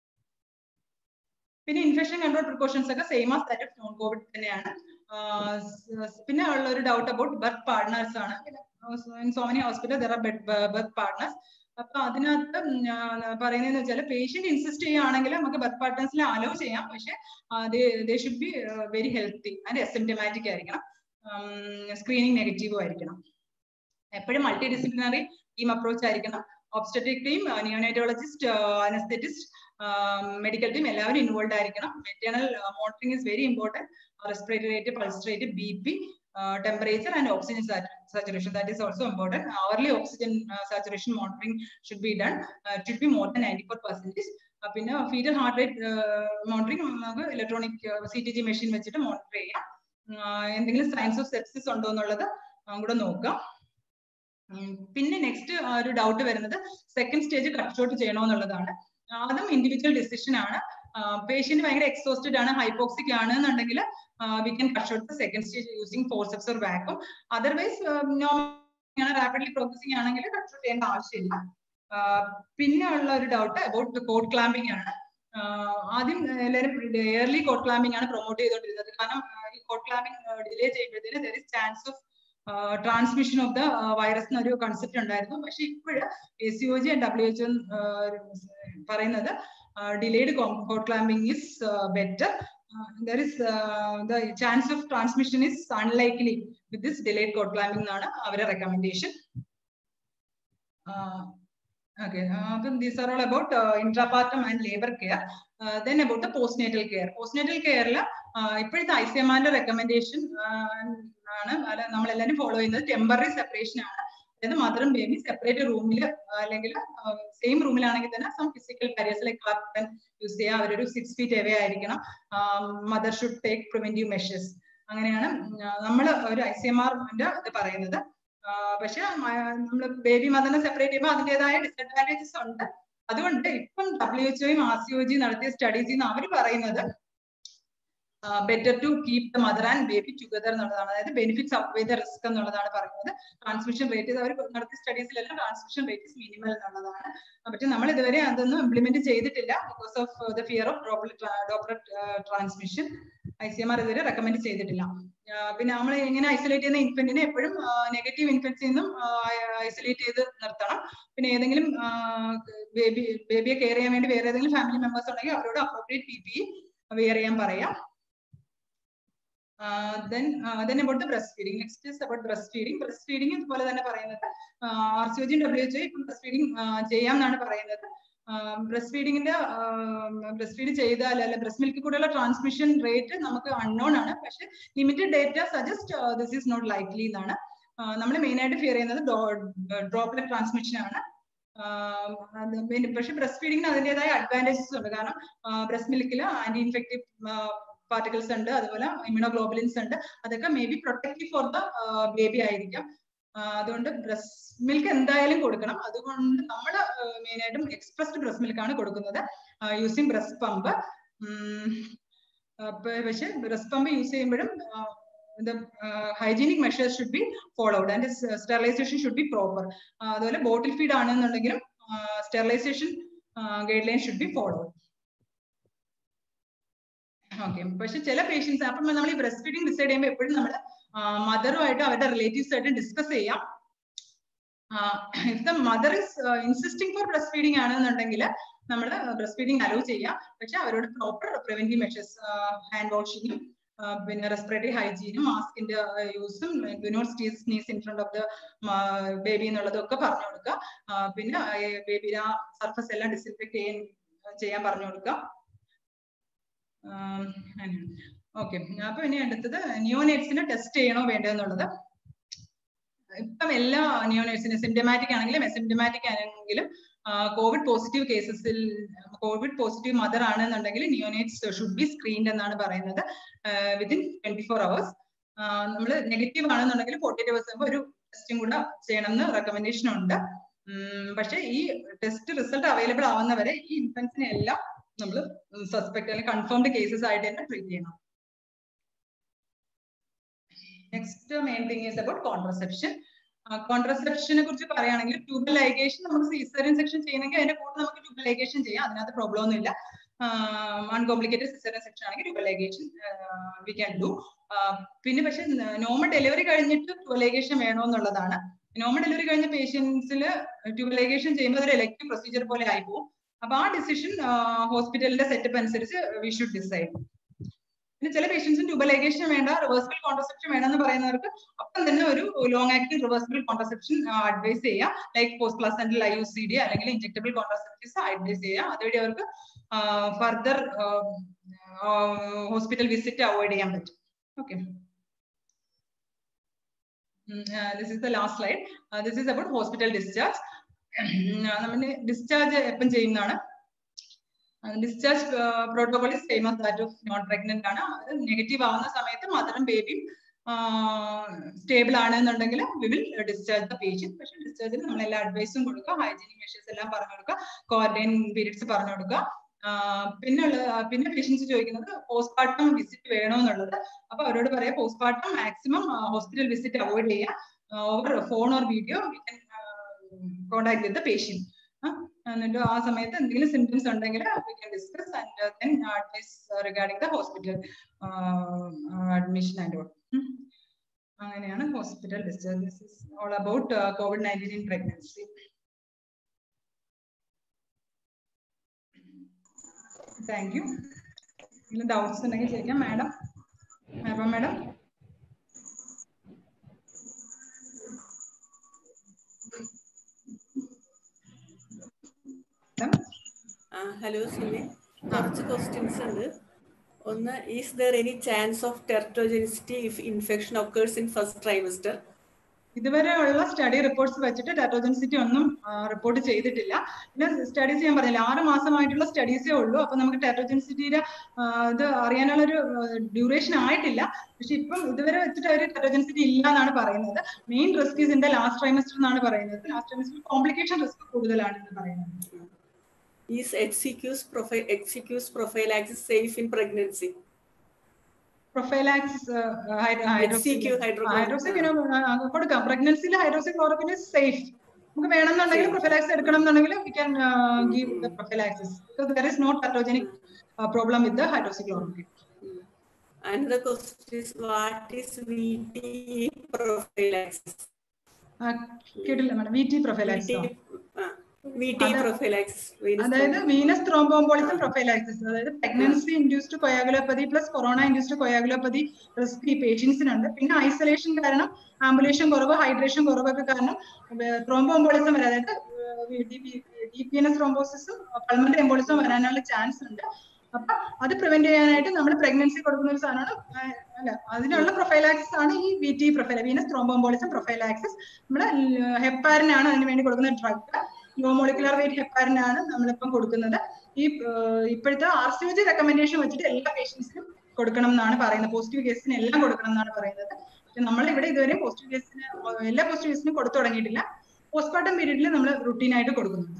പിന്നെ ഇൻഫെക്ഷൻ കൺട്രോൾ പ്രിക്കോഷൻസ് ഒക്കെ same as that of non COVID തന്നെയാണ് പിന്നെ ഉള്ള ഒരു ഡൗട്ട് അബൌട്ട് ബർത്ത് പാർട്ട്നേഴ്സ് ആണ് in so many hospital there are birth partners അപ്പൊ അതിനകത്ത് പറയുന്നതെന്ന് വെച്ചാൽ പേഷ്യന്റ് ഇൻസിസ്റ്റ് ചെയ്യുകയാണെങ്കിൽ നമുക്ക് ബർത്ത് പാർട്ട്നേഴ്സിനെ അലോ ചെയ്യാം പക്ഷെ they should be very healthy and asymptomatic ആയിരിക്കണം സ്ക്രീനിങ് നെഗറ്റീവും ആയിരിക്കണം എപ്പോഴും മൾട്ടി ഡിസിപ്ലിനറി ടീം അപ്രോച്ച് ആയിരിക്കണം obstetric team neonatologist anaesthetist medical team എല്ലാവരും ഇൻവോൾവ് ആയിരിക്കണം maternal monitoring is very important respiratory rate pulse rate B P temperature and oxygen saturation that is also important hourly oxygen uh, saturation monitoring should be done uh, it should be more than 94 percentage പിന്നെ fetal heart rate monitoring നമുക്ക് electronic C T G machine വെച്ചിട്ട് monitor ചെയ്യാം എന്തെങ്കിലും science of sepsis ഉണ്ടോ എന്നുള്ളത് കൂടെ നോക്കാം പിന്നെ നെക്സ്റ്റ് ഒരു ഡൗട്ട് വരുന്നത് സെക്കൻഡ് സ്റ്റേജ് കട്ട് ഷോട്ട് ചെയ്യണോ എന്നുള്ളതാണ് അതും ഇൻഡിവിജ്വൽ ഡിസിഷൻ ആണ് പേഷ്യന്റ് ഭയങ്കര എക്സോസ്റ്റഡ് ആണ് ഹൈപ്പോക്സിക് ആണ് എന്നുണ്ടെങ്കിൽ we can cut short second stage using forceps or vacuum otherwise normal rapidly progressing ആണെങ്കിൽ കട്ട് ഷോട്ട് ചെയ്യേണ്ട ആവശ്യമില്ല പിന്നെ ഉള്ള ഒരു ഡൗട്ട് അബൌട്ട് കോഡ് ക്ലാമ്പിംഗ് ആണ് ആദ്യം എല്ലാവരും എയർലി കോഡ് ക്ലാമ്പിംഗ് ആണ് പ്രൊമോട്ട് ചെയ്തുകൊണ്ടിരുന്നത് കാരണം ഈ കോഡ് ക്ലാമ്പിംഗ് ഡിലേ ചെയ്യുമ്പോഴത്തേന് there is chance of transmission of the virus എന്നൊരു കൺസെപ്റ്റ് ഉണ്ടായിരുന്നു പക്ഷെ ഇപ്പോഴ് A C O G W H പറയുന്നത് delayed cord clamping is better there is the chance of transmission is unlikely with this delayed cord clamping എന്നാണ് അവരുടെ recommendation Okay, uh, then these are all about uh, intrapartum and labor care. Uh, then about the postnatal care. Postnatal care ഇപ്പോഴത്തെ I C M ആറിന്റെ recommendation ആണ് നമ്മൾ എല്ലാവരും follow ചെയ്യുന്നത് temporary separation ആണ് അതായത് മദറും ബേബി സെപ്പറേറ്റ് റൂമിൽ അല്ലെങ്കിൽ സെയിം റൂമിലാണെങ്കിൽ തന്നെ some physical barriers like curtain use ചെയ്യുക അവരൊരു സിക്സ് ഫീറ്റ് എവേ ആയിരിക്കണം mother should take preventive measures അങ്ങനെയാണ് നമ്മൾ ഒരു ഐ സി എം ആറിന്റെ ഇത് പറയുന്നത് പക്ഷെ നമ്മൾ ബേബി മദറിനെ സെപ്പറേറ്റ് ചെയ്യുമ്പോൾ അതിൻ്റെതായ ഡിസഡ്വാൻറ്റേജസ് ഉണ്ട് അതുകൊണ്ട് ഇപ്പം ഡബ്ല്യു എച്ച്ഒയും ആർ സി ഒ ജി നടത്തിയ സ്റ്റഡീസിൽ നിന്ന് അവർ പറയുന്നത് better to keep the mother and baby together എന്നുള്ളതാണ് അതായത് ബെനിഫിറ്റ്സ് ഔട്ട്വേ ദ റിസ്ക് എന്നുള്ളതാണ് പറയുന്നത് ട്രാൻസ്മിഷൻ റേറ്റ് അവർ നടത്തിയ സ്റ്റഡീസിലെല്ലാം ട്രാൻസ്മിഷൻ റേറ്റ് ഇസ് മിനിമൽ എന്നുള്ളതാണ് പക്ഷെ നമ്മൾ ഇതുവരെ അതൊന്നും ഇംപ്ലിമെന്റ് ചെയ്തിട്ടില്ല because of the fear of droplet droplet transmission I C M R ഇതുവരെ റെക്കമെൻഡ് ചെയ്തിട്ടില്ല പിന്നെ നമ്മൾ ഇങ്ങനെ ഐസൊലേറ്റ് ചെയ്യുന്ന ഇൻഫന്റിനെ എപ്പോഴും നെഗറ്റീവ് ഇൻഫൻസിൽ നിന്നും ഐസൊലേറ്റ് ചെയ്ത് നിർത്തണം പിന്നെ ഏതെങ്കിലും ബേബി ബേബിയെ കെയർ ചെയ്യാൻ വേണ്ടി വേറെ ഏതെങ്കിലും ഫാമിലി മെമ്പേഴ്സ് ഉണ്ടെങ്കിൽ അവരോട് അപ്രോപ്രിയേറ്റ് പി പി വെയർ ചെയ്യാൻ പറയാം then then about the breast feeding next is about breast feeding breast feeding ഇതുപോലെ തന്നെ പറയുന്നത് R C O G W H ഇപ്പം ബ്രസ്റ്റ് ഫീഡിങ് ചെയ്യാം എന്നാണ് പറയുന്നത് ബ്രസ്റ്റ് ഫീഡിങ്ങിന്റെ ബ്രസ്റ്റ് ഫീഡ് ചെയ്താൽ അല്ലെ ബ്രസ്റ്റ് മിൽക്കിൽ കൂടെയുള്ള ട്രാൻസ്മിഷൻ റേറ്റ് നമുക്ക് അൺനോൺ ആണ് പക്ഷെ limited data suggest this is not likely എന്നാണ് നമ്മൾ മെയിൻ ആയിട്ട് ഫിയർ ചെയ്യുന്നത് ഡ്രോപ്ലെറ്റ് ട്രാൻസ്മിഷൻ ആണ് പക്ഷെ ബ്രസ്റ്റ് ഫീഡിങ്ങിന് അതിൻ്റെതായ അഡ്വാൻറ്റേജസ് ഉണ്ട് കാരണം ബ്രസ്റ്റ് മിൽക്കിൽ ആന്റി ഇൻഫെക്റ്റീവ് പാർട്ടിക്കിൾസ് ഉണ്ട് അതുപോലെ ഇമ്യൂണോഗ്ലോബുലിൻസ് ഉണ്ട് അതൊക്കെ may be protective for the baby ആയിരിക്കാം അതുകൊണ്ട് ബ്രസ്റ്റ് മിൽക്ക് എന്തായാലും കൊടുക്കണം അതുകൊണ്ട് നമ്മൾ മെയിൻ ആയിട്ടും എക്സ്പ്രസ്ഡ് ബ്രസ്റ്റ് മിൽക്ക് ആണ് കൊടുക്കുന്നത് യൂസിങ് ബ്രസ്റ്റ് പമ്പ് പക്ഷെ ബ്രസ്റ്റ് പമ്പ് യൂസ് ചെയ്യുമ്പോഴും hygienic measures should be followed and sterilisation should be proper അതുപോലെ ബോട്ടിൽ ഫീഡ് ആണെന്നുണ്ടെങ്കിലും sterilisation guide line should be followed okay പക്ഷെ ചില പേഷ്യൻസ് അപ്പം നമ്മൾ ഈ ബ്രസ്റ്റ് ഫീഡിങ് ഡിസൈഡ് ചെയ്യുമ്പോൾ എപ്പോഴും നമ്മൾ മദറുമായിട്ട് അവരുടെ റിലേറ്റീവ്സ് ആയിട്ട് ഡിസ്കസ് ചെയ്യാം if the mother is insisting for breast feeding ആണെന്നുണ്ടെങ്കിൽ നമ്മൾ ബ്രസ്റ്റ് ഫീഡിംഗ് അലോ ചെയ്യാം പക്ഷെ അവരോട് പ്രോപ്പർ പ്രിവെന്റീവ് മെഷേഴ്സ് ഹാൻഡ് വാഷിങ്ങും പിന്നെ റെസ്പിറേറ്ററി ഹൈജീനും മാസ്കിന്റെ യൂസും do not sneeze sneeze in front of the baby എന്നുള്ളതൊക്കെ പറഞ്ഞു കൊടുക്കുക പിന്നെ ബേബിയുടെ ആ സർഫസ് എല്ലാം ഡിസിൻഫെക്ട് ചെയ്യാൻ ചെയ്യാൻ പറഞ്ഞു കൊടുക്കുക ഓക്കെ അപ്പൊ ഇനി അടുത്തത് നിയോനേറ്റ്സിനെ ടെസ്റ്റ് ചെയ്യണോ വേണ്ടതെന്നുള്ളത് ഇപ്പം എല്ലാ നിയോനേറ്റ്സിനും സിംറ്റമാറ്റിക് ആണെങ്കിലും എസിംറ്റമാറ്റിക് ആണെങ്കിലും കോവിഡ് പോസിറ്റീവ് കേസസിൽ കോവിഡ് പോസിറ്റീവ് മദർ ആണെന്നുണ്ടെങ്കിൽ നിയോനേറ്റ്സ് ഷുഡ് ബി സ്ക്രീൻഡ് എന്നാണ് പറയുന്നത് വിത്തിൻ ട്വന്റി ഫോർ അവേഴ്സ് നമ്മൾ നെഗറ്റീവ് ആണെന്നുണ്ടെങ്കിൽ ഫോർട്ടി എയ്റ്റ് അവേഴ്സ് ആകുമ്പോൾ ഒരു ടെസ്റ്റും കൂടെ ചെയ്യണമെന്ന് റെക്കമെൻഡേഷൻ ഉണ്ട് പക്ഷേ ഈ ടെസ്റ്റ് റിസൾട്ട് അവൈലബിൾ ആവുന്നവരെ ഈ ഇൻഫൻസിനെ എല്ലാം നമ്മൾ സസ്പെക്ട് അല്ലെങ്കിൽ കൺഫേംഡ് കേസസ് ആയിട്ട് തന്നെ ട്രീറ്റ് ചെയ്യണം next main thing is about contraception കോൺട്രസെപ്ഷനെ കുറിച്ച് പറയുകയാണെങ്കിൽ ട്യൂബൽ ലൈഗേഷൻ നമുക്ക് സീസറിയൻ സെക്ഷൻ ചെയ്യണമെങ്കിൽ അതിന്റെ കൂടെ നമുക്ക് ട്യൂബൽ ലൈഗേഷൻ ചെയ്യാം അതിനകത്ത് പ്രോബ്ലം ഒന്നും ഇല്ല അൺകോംപ്ലിക്കേറ്റഡ് സിസറിയൻ സെക്ഷൻ ആണെങ്കിൽ tubal ligation we can do പിന്നെ പക്ഷെ നോർമൽ ഡെലിവറി കഴിഞ്ഞിട്ട് ട്യൂബൽ ലൈഗേഷൻ വേണമെന്നുള്ളതാണ് നോർമൽ ഡെലിവറി കഴിഞ്ഞ പേഷ്യൻസിൽ ട്യൂബൽ ലൈഗേഷൻ ചെയ്യുമ്പോൾ അതൊരു ഇലക്ടീവ് പ്രൊസീജിയർ പോലെ ആയി പോകും അപ്പൊ ആ ഡിസിഷൻ ഹോസ്പിറ്റലിന്റെ സെറ്റപ്പ് അനുസരിച്ച് വി ഷുഡ് ഡിസൈഡ് പിന്നെ ചില പേഷ്യൻസിന് ട്യൂബലൈഗേഷൻ വേണ്ട റിവേഴ്സിബിൾ കോൺട്രസെപ്ഷൻ വേണമെന്ന് പറയുന്നവർക്ക് അപ്പം തന്നെ ഒരു long active reversible contraception advise ചെയ്യാം like post placental I U C D അല്ലെങ്കിൽ ഇഞ്ചക്ടബിൾ കോൺട്രസെപ്റ്റീവ്സ് അഡ്വൈസ് ചെയ്യാം അതുവഴി അവർക്ക് ഫർദർ ഹോസ്പിറ്റൽ വിസിറ്റ് അവോയ്ഡ് ചെയ്യാൻ പറ്റും okay this is the last slide this is about hospital discharge നമ്മുടെ ഡിസ്ചാർജ് എപ്പം ചെയ്യുന്നതാണ് discharge protocol is same as that of non pregnant ആണ് അത് നെഗറ്റീവ് ആവുന്ന സമയത്ത് മദറും ബേബിയും സ്റ്റേബിൾ ആണെന്നുണ്ടെങ്കിൽ we will discharge the patient പക്ഷേ ഡിസ്ചാർജിന് നമ്മൾ എല്ലാ അഡ്വൈസും കൊടുക്കുക ഹൈജീനിക് മെഷേഴ്സ് എല്ലാം പറഞ്ഞു കൊടുക്കുക ക്വാറന്റൈൻ പീരീഡ്സ് പറഞ്ഞു കൊടുക്കുക പിന്നുള്ള പിന്നെ പേഷ്യൻസ് ചോദിക്കുന്നത് പോസ്റ്റ്മോർട്ടം വിസിറ്റ് വേണമെന്നുള്ളത് അപ്പൊ അവരോട് പറയാം postmortem maximum hospital visit avoid ചെയ്യുക over phone or video we can contact with the patient എന്നിട്ട് ആ സമയത്ത് എന്തെങ്കിലും സിംറ്റംസ് ഉണ്ടെങ്കിൽ we can discuss and then advise regarding the hospital admission and all അങ്ങനെയാണ് hospital discharge this is all about COVID nineteen in pregnancy thank you എന്തെങ്കിലും doubts ഉണ്ടെങ്കിൽ ചോദിക്കാം madam madam madam hello Simi കുറച്ച് ക്വസ്റ്റ്യൻസ് ഉണ്ട് ഒന്ന് is there any chance of ടെർട്ടോജനിസിറ്റി if infection occurs in first trimester ഇതുവരെ ഉള്ള study reports വെച്ചിട്ട് ടെർട്ടോജൻസിറ്റി ഒന്നും റിപ്പോർട്ട് ചെയ്തിട്ടില്ല പിന്നെ സ്റ്റഡീസ് ഞാൻ പറഞ്ഞില്ല ആറ് മാസമായിട്ടുള്ള സ്റ്റഡീസേ ഉള്ളൂ അപ്പൊ നമുക്ക് ടെർട്ടോജൻസിറ്റിയുടെ ഇത് അറിയാനുള്ള ഒരു ഡ്യൂറേഷൻ ആയിട്ടില്ല പക്ഷെ ഇപ്പം ഇതുവരെ വെച്ചിട്ട് അവർ ടെർട്ടോജൻസിറ്റി ഇല്ല എന്നാണ് പറയുന്നത് main risk is in the last trimester എന്നാണ് പറയുന്നത് ലാസ്റ്റ് ട്രൈമസ്റ്റർ കോംപ്ലിക്കേഷൻ റിസ്ക് കൂടുതലാണ് എന്ന് പറയുന്നത് ഈസ് എക്സിക്യൂസ് പ്രൊഫൈ excuse prophylaxis safe in pregnancy prophylaxis HCQ, hydroxy കൊടുക്കാം പ്രഗ്നൻസിയിൽ ഹൈഡ്രോക്സിക് ക്ലോറോക്വിൻ ഇസ് സേഫ് നമുക്ക് വേണമെന്നുണ്ടെങ്കിൽ പ്രൊഫൈലാക്സ് എടുക്കണം എന്നുണ്ടെങ്കിൽ we can give the prophylaxis because there is not teratogenic problem with the hydroxychloroquine Another question is what is VTE prophylaxis? കേട്ടില്ല madam V T prophylaxis VTE prophylaxis. venous അതായത് venous thromboembolism prophylaxis അതായത് pregnancy induced coagulopathy plus corona induced coagulopathy risk ഈ പേഷ്യൻസിനുണ്ട് പിന്നെ isolation കാരണം ആംബുലേഷൻ കുറവ് hydration കുറവൊക്കെ കാരണം thromboembolism വരെ അതായത് ഡീപ് വീനസ് ത്രോംബോസിസും പൾമണറി എംബോളിസം വരാനുള്ള ചാൻസ് ഉണ്ട് അപ്പൊ അത് പ്രിവെന്റ് ചെയ്യാനായിട്ട് നമ്മൾ പ്രഗ്നൻസി കൊടുക്കുന്ന ഒരു സാധനമാണ് അല്ല അതിനുള്ള പ്രൊഫൈലാക്സിസ് ആണ് ഈ V T profile venous thromboembolism prophylaxis നമ്മുടെ ഹെപ്പാരിനാണ് അതിന് വേണ്ടി കൊടുക്കുന്ന ഡ്രഗ് ലോ മോളിക്കുലർ വെയിറ്റ് ഹെപ്പാരിനാണ് നമ്മളിപ്പം കൊടുക്കുന്നത് ഈ ഇപ്പോഴത്തെ ആർ സി ജി റെക്കമെൻഡേഷൻ വെച്ചിട്ട് എല്ലാ പേഷ്യൻസിനും കൊടുക്കണം എന്നാണ് പറയുന്നത് പോസിറ്റീവ് കേസിന് എല്ലാം കൊടുക്കണം എന്നാണ് പറയുന്നത് നമ്മൾ ഇവിടെ ഇതുവരെ പോസിറ്റീവ് കേസിന് എല്ലാ പോസിറ്റീവ് കേസിനും കൊടുത്തു തുടങ്ങിയിട്ടില്ല പോസ്റ്റ്മോർട്ടം പീരീഡിൽ നമ്മൾ റുട്ടീനായിട്ട് കൊടുക്കുന്നുണ്ട്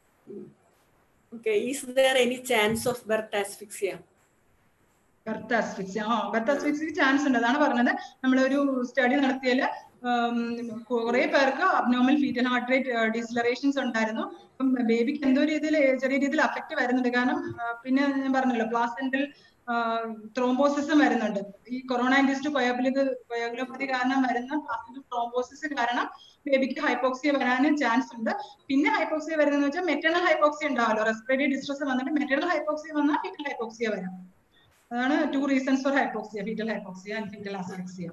Okay, is there any chance of birth asphyxia? Birth asphyxia ആ ബർത്ത് അസ്ഫിക്സിക്ക് ചാൻസ് ഉണ്ട് അതാണ് പറഞ്ഞത് നമ്മളൊരു സ്റ്റഡി നടത്തിയാല് കുറെ പേർക്ക് abnormal fetal heart rate decelerations ഉണ്ടായിരുന്നു അപ്പം ബേബിക്ക് എന്തോ രീതിയിൽ ചെറിയ രീതിയിൽ അഫക്റ്റ് വരുന്നുണ്ട് കാരണം പിന്നെ ഞാൻ പറഞ്ഞല്ലോ പ്ലാസെന്റൽ ത്രോംബോസിസും വരുന്നുണ്ട് ഈ കൊറോണ ഇൻഡ്യൂസ്ഡ് കൊയാബിലിക് കൊയാബിലോപ്പതി കാരണം വരുന്ന ത്രോംബോസിസ് കാരണം ബേബിക്ക് ഹൈപ്പോക്സിയ വരാനും ചാൻസ് ഉണ്ട് പിന്നെ ഹൈപ്പോക്സിയ വരുന്നതെന്ന് വെച്ചാൽ മെറ്റേണൽ ഹൈപ്പോക്സിയ ഉണ്ടാവല്ലോ റെസ്പിറേറ്ററി ഡിസ്ട്രസ് വന്നിട്ട് മെറ്റേണൽ ഹൈപ്പോക്സിയ വന്നാൽ ഫീറ്റൽ ഹൈപ്പോക്സിയ വരാം അതാണ് two reasons for hypoxia fetal hypoxia and fetal asphyxia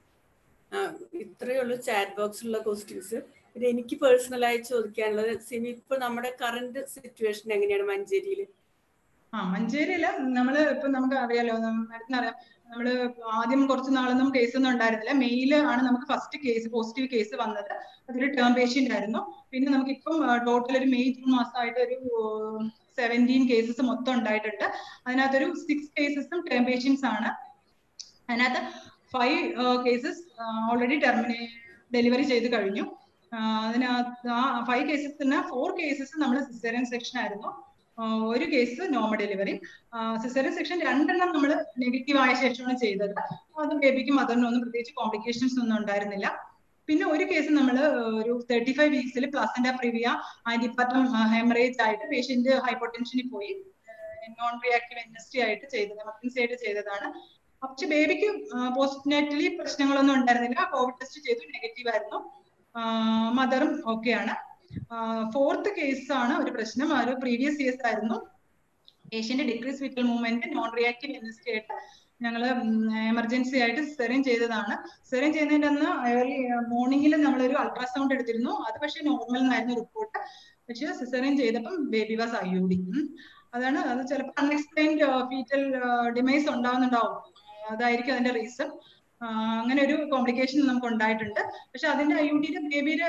ഇത്രയേ ഉള്ളൂ ചാറ്റ് ബോക്സിലുള്ള ക്വസ്റ്റ്യൻസ് ഇത് എനിക്ക് പേഴ്സണലായി ചോദിക്കാനുള്ളത് സിമി ഇപ്പൊ നമ്മുടെ കറന്റ് സിറ്റുവേഷൻ എങ്ങനെയാണ് മഞ്ചേരിയിൽ ആ മഞ്ചേരിയില് നമ്മള് ഇപ്പൊ നമുക്ക് അറിയാലോ അറിയാം നമ്മള് ആദ്യം കുറച്ച് നാളൊന്നും കേസ് ഒന്നും ഉണ്ടായിരുന്നില്ല മെയില് ആണ് നമുക്ക് ഫസ്റ്റ് കേസ് പോസിറ്റീവ് കേസ് വന്നത് അതൊരു ടേം പേഷ്യന്റ് ആയിരുന്നു പിന്നെ നമുക്ക് ഇപ്പം ടോട്ടൽ ഒരു മെയ് ജൂൺ മാസമായിട്ട് ഒരു സെവൻറ്റീൻ കേസസ് മൊത്തം ഉണ്ടായിട്ടുണ്ട് അതിനകത്തൊരു സിക്സ് കേസസും ടേം പേഷ്യൻസ് ആണ് അതിനകത്ത് five cases already terminate delivery ചെയ്ത് കഴിഞ്ഞു അതിനകത്ത് ആ ഫൈവ് കേസസ് തന്നെ ഫോർ കേസസ് നമ്മൾ സിസേറിയൻ സെക്ഷൻ ആയിരുന്നു ഒരു case normal delivery caesarean section രണ്ടെണ്ണം നമ്മൾ നെഗറ്റീവ് ആയ ശേഷമാണ് ചെയ്തത് അത് ബേബിക്കും മദറിനും ഒന്നും പ്രത്യേകിച്ച് കോംപ്ലിക്കേഷൻസ് ഒന്നും ഉണ്ടായിരുന്നില്ല പിന്നെ ഒരു കേസ് നമ്മൾ ഒരു തേർട്ടി ഫൈവ് വീക്സിൽ പ്ലസന്റ പ്രിവിയ ആന്റിപാർട്ടം ഹെമറേജ് ആയിട്ട് പേഷ്യന്റ് ഹൈപ്പോട്ടൻഷനിൽ പോയി non reactive N S T ആയിട്ട് ചെയ്തത് എമർജൻസി ആയിട്ട് ചെയ്തതാണ് പക്ഷെ ബേബിക്ക് പോസ്റ്റ്നേറ്റലി പ്രശ്നങ്ങളൊന്നും ഉണ്ടായിരുന്നില്ല കോവിഡ് ടെസ്റ്റ് ചെയ്തു നെഗറ്റീവ് ആയിരുന്നു മദറും ഓക്കെയാണ് ഫോർത്ത് കേസ് ആണ് ഒരു പ്രശ്നം ഒരു പ്രീവിയസ് കേസ് ആയിരുന്നു patient decrease vital movement non reactive N S T ആയിട്ട് ഞങ്ങൾ എമർജൻസി ആയിട്ട് സെറിൻ ചെയ്തതാണ് സെറിൻ ചെയ്യുന്നതിന്റെ അന്ന് ഏർലി മോർണിംഗിൽ നമ്മളൊരു അൾട്രാസൗണ്ട് എടുത്തിരുന്നു അത് പക്ഷേ നോർമൽ എന്നായിരുന്നു റിപ്പോർട്ട് പക്ഷെ സിസറിൻ ചെയ്തപ്പം baby was I U D അതാണ് അത് ചിലപ്പോൾ അൺഎക്സ്പ്ലെയിൻഡ് ഫീറ്റൽ ഡിമൈസ് ഉണ്ടാവുന്നുണ്ടാവും അതായിരിക്കും അതിന്റെ റീസൺ അങ്ങനെ ഒരു കോംപ്ലിക്കേഷൻ നമുക്ക് ഉണ്ടായിട്ടുണ്ട് പക്ഷെ അതിന്റെ ഐ യു ഡിയുടെ ബേബിയുടെ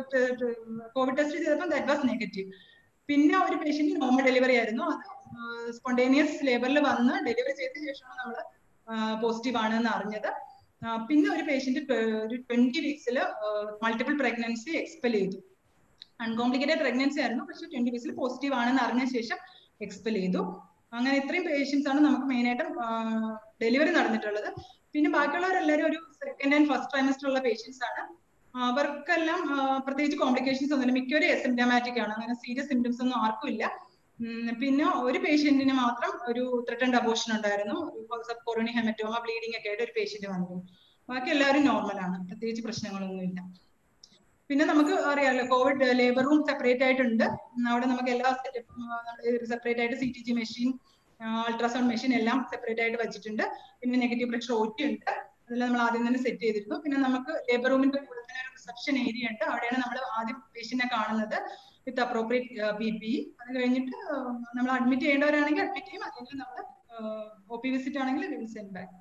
കോവിഡ് ടെസ്റ്റ് ചെയ്തപ്പോൾ ദാറ്റ് വാസ് നെഗറ്റീവ് പിന്നെ ഒരു പേഷ്യന്റ് നോർമൽ ഡെലിവറി ആയിരുന്നു അത് സ്പോണ്ടേനിയസ് ലേബറിൽ വന്ന് ഡെലിവറി ചെയ്ത ശേഷമാണ് നമ്മൾ പോസിറ്റീവ് ആണെന്ന് അറിഞ്ഞത് പിന്നെ ഒരു പേഷ്യന്റ് ഒരു ട്വന്റി വീക്സിൽ മൾട്ടിപ്പിൾ പ്രഗ്നൻസി എക്സ്പെൽ ചെയ്തു അൺകോംപ്ലിക്കേറ്റഡ് പ്രഗ്നൻസി ആയിരുന്നു പക്ഷെ ട്വന്റി വീക്സിൽ പോസിറ്റീവ് ആണെന്ന് അറിഞ്ഞ ശേഷം എക്സ്പെൽ ചെയ്തു അങ്ങനെ ഇത്രയും പേഷ്യൻസ് ആണ് നമുക്ക് മെയിൻ ആയിട്ടും ഡെലിവറി നടന്നിട്ടുള്ളത് പിന്നെ ബാക്കിയുള്ളവരെല്ലാവരും ഒരു സെക്കൻഡ് ആൻഡ് ഫസ്റ്റ് ട്രൈമസ്റ്റർ ഉള്ള പേഷ്യൻസ് ആണ് അവർക്കെല്ലാം പ്രത്യേകിച്ച് കോംപ്ലിക്കേഷൻസ് ഒന്നുമില്ല മിക്കവരും എസിംറ്റമാറ്റിക് ആണ് അങ്ങനെ സീരിയസ് സിംറ്റംസ് ഒന്നും ആർക്കും ഇല്ല പിന്നെ ഒരു പേഷ്യന്റിന് മാത്രം ഒരു ത്രിട്ടൻഡ് അബോഷൻ ഉണ്ടായിരുന്നു കൊറോണി ഹെമറ്റോമ ബ്ലീഡിംഗ് ഒക്കെ ആയിട്ട് ഒരു പേഷ്യന്റ് വന്നു ബാക്കി എല്ലാവരും നോർമൽ ആണ് പ്രത്യേകിച്ച് പ്രശ്നങ്ങളൊന്നുമില്ല പിന്നെ നമുക്ക് അറിയാമല്ലോ കോവിഡ് ലേബർ റൂം സെപ്പറേറ്റ് ആയിട്ടുണ്ട് അവിടെ നമുക്ക് എല്ലാ സെപ്പറേറ്റ് ആയിട്ട് C T G machine ultrasound machine എല്ലാം സെപ്പറേറ്റ് ആയിട്ട് വെച്ചിട്ടുണ്ട് പിന്നെ നെഗറ്റീവ് പ്രഷർ ഓറ്റി ഉണ്ട് അതെല്ലാം നമ്മൾ ആദ്യം തന്നെ സെറ്റ് ചെയ്തിരുന്നു പിന്നെ നമുക്ക് ലേബർ റൂമിന്റെ കൂടെ തന്നെ ഒരു റിസപ്ഷൻ ഏരിയ ഉണ്ട് അവിടെയാണ് നമ്മൾ ആദ്യം പേഷ്യന്റിനെ കാണുന്നത് വിത്ത് അപ്രോപ്രിയേറ്റ് ബി പി അത് കഴിഞ്ഞിട്ട് നമ്മൾ അഡ്മിറ്റ് ചെയ്യേണ്ടവരാണെങ്കിൽ അഡ്മിറ്റ് ചെയ്യും അല്ലെങ്കിൽ നമ്മൾ ഒ പി വിസിറ്റ് ആണെങ്കിൽ will send back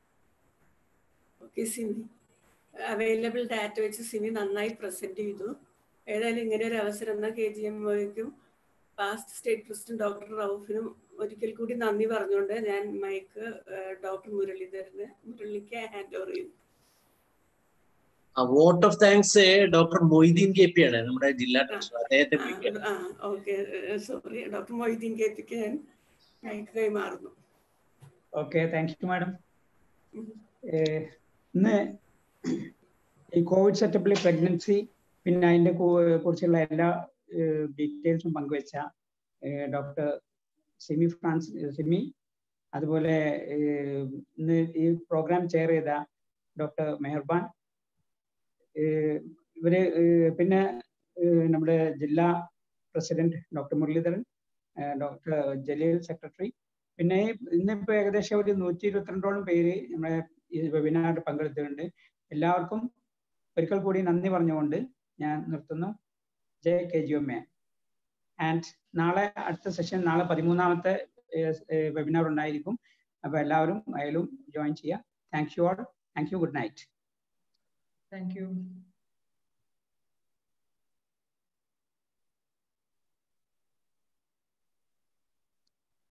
okay Simi available data വെച്ച് സിമി നന്നായി പ്രസന്റ് ചെയ്തു ഏതായാലും ഇങ്ങനെ ഒരു അവസരം എന്നാൽ കെ ജി എം ഒയ്ക്കും പാസ്റ്റ് സ്റ്റേറ്റ് പ്രസിഡന്റ് ഡോക്ടർ റൌഫിനും ഒരിക്കൽ കൂടി നന്ദി പറഞ്ഞുകൊണ്ട് ഞാൻ മൈക്ക് ഡോക്ടർ മുരളീധരന് മുരളിക്ക് ഹാൻഡ് ഓവർ ചെയ്യുന്നു vote of thanks doctor Moideen K P ആണ് നമ്മുടെ ജില്ലാ ട്രഷറർ അദ്ദേഹത്തെ വിളിക്കാം okay sorry doctor Moideen K പിക്ക് ഞാൻ മൈക്ക് കൈമാറുന്നു ഓക്കെ താങ്ക് യു മാഡം ഇന്ന് ഈ കോവിഡ് സെറ്റപ്പിൽ പ്രഗ്നൻസി പിന്നെ അതിന്റെ കുറിച്ചുള്ള എല്ലാ ഡീറ്റെയിൽസും പങ്കുവെച്ച ഡോക്ടർ സിമി ഫ്രാൻസ് സിമി അതുപോലെ ഇന്ന് ഈ പ്രോഗ്രാം ചെയർ ചെയ്ത ഡോക്ടർ മെഹർബാൻ ഇവര് പിന്നെ നമ്മുടെ ജില്ലാ president doctor Muraleedharan doctor Jaleel secretary പിന്നെ ഇന്നിപ്പോ ഏകദേശം ഒരു നൂറ്റി ഇരുപത്തിരണ്ടോളം പേര് നമ്മുടെ ഈ വെബിനാറിൽ പങ്കെടുത്തിട്ടുണ്ട് എല്ലാവർക്കും ഒരിക്കൽ കൂടി നന്ദി പറഞ്ഞുകൊണ്ട് ഞാൻ നിർത്തുന്നു J K G M A and നാളെ അടുത്ത സെഷൻ നാളെ പതിമൂന്നാമത്തെ വെബിനാർ ഉണ്ടായിരിക്കും അപ്പൊ എല്ലാവരും അതിലും ജോയിൻ ചെയ്യാം thank you all thank you good night thank U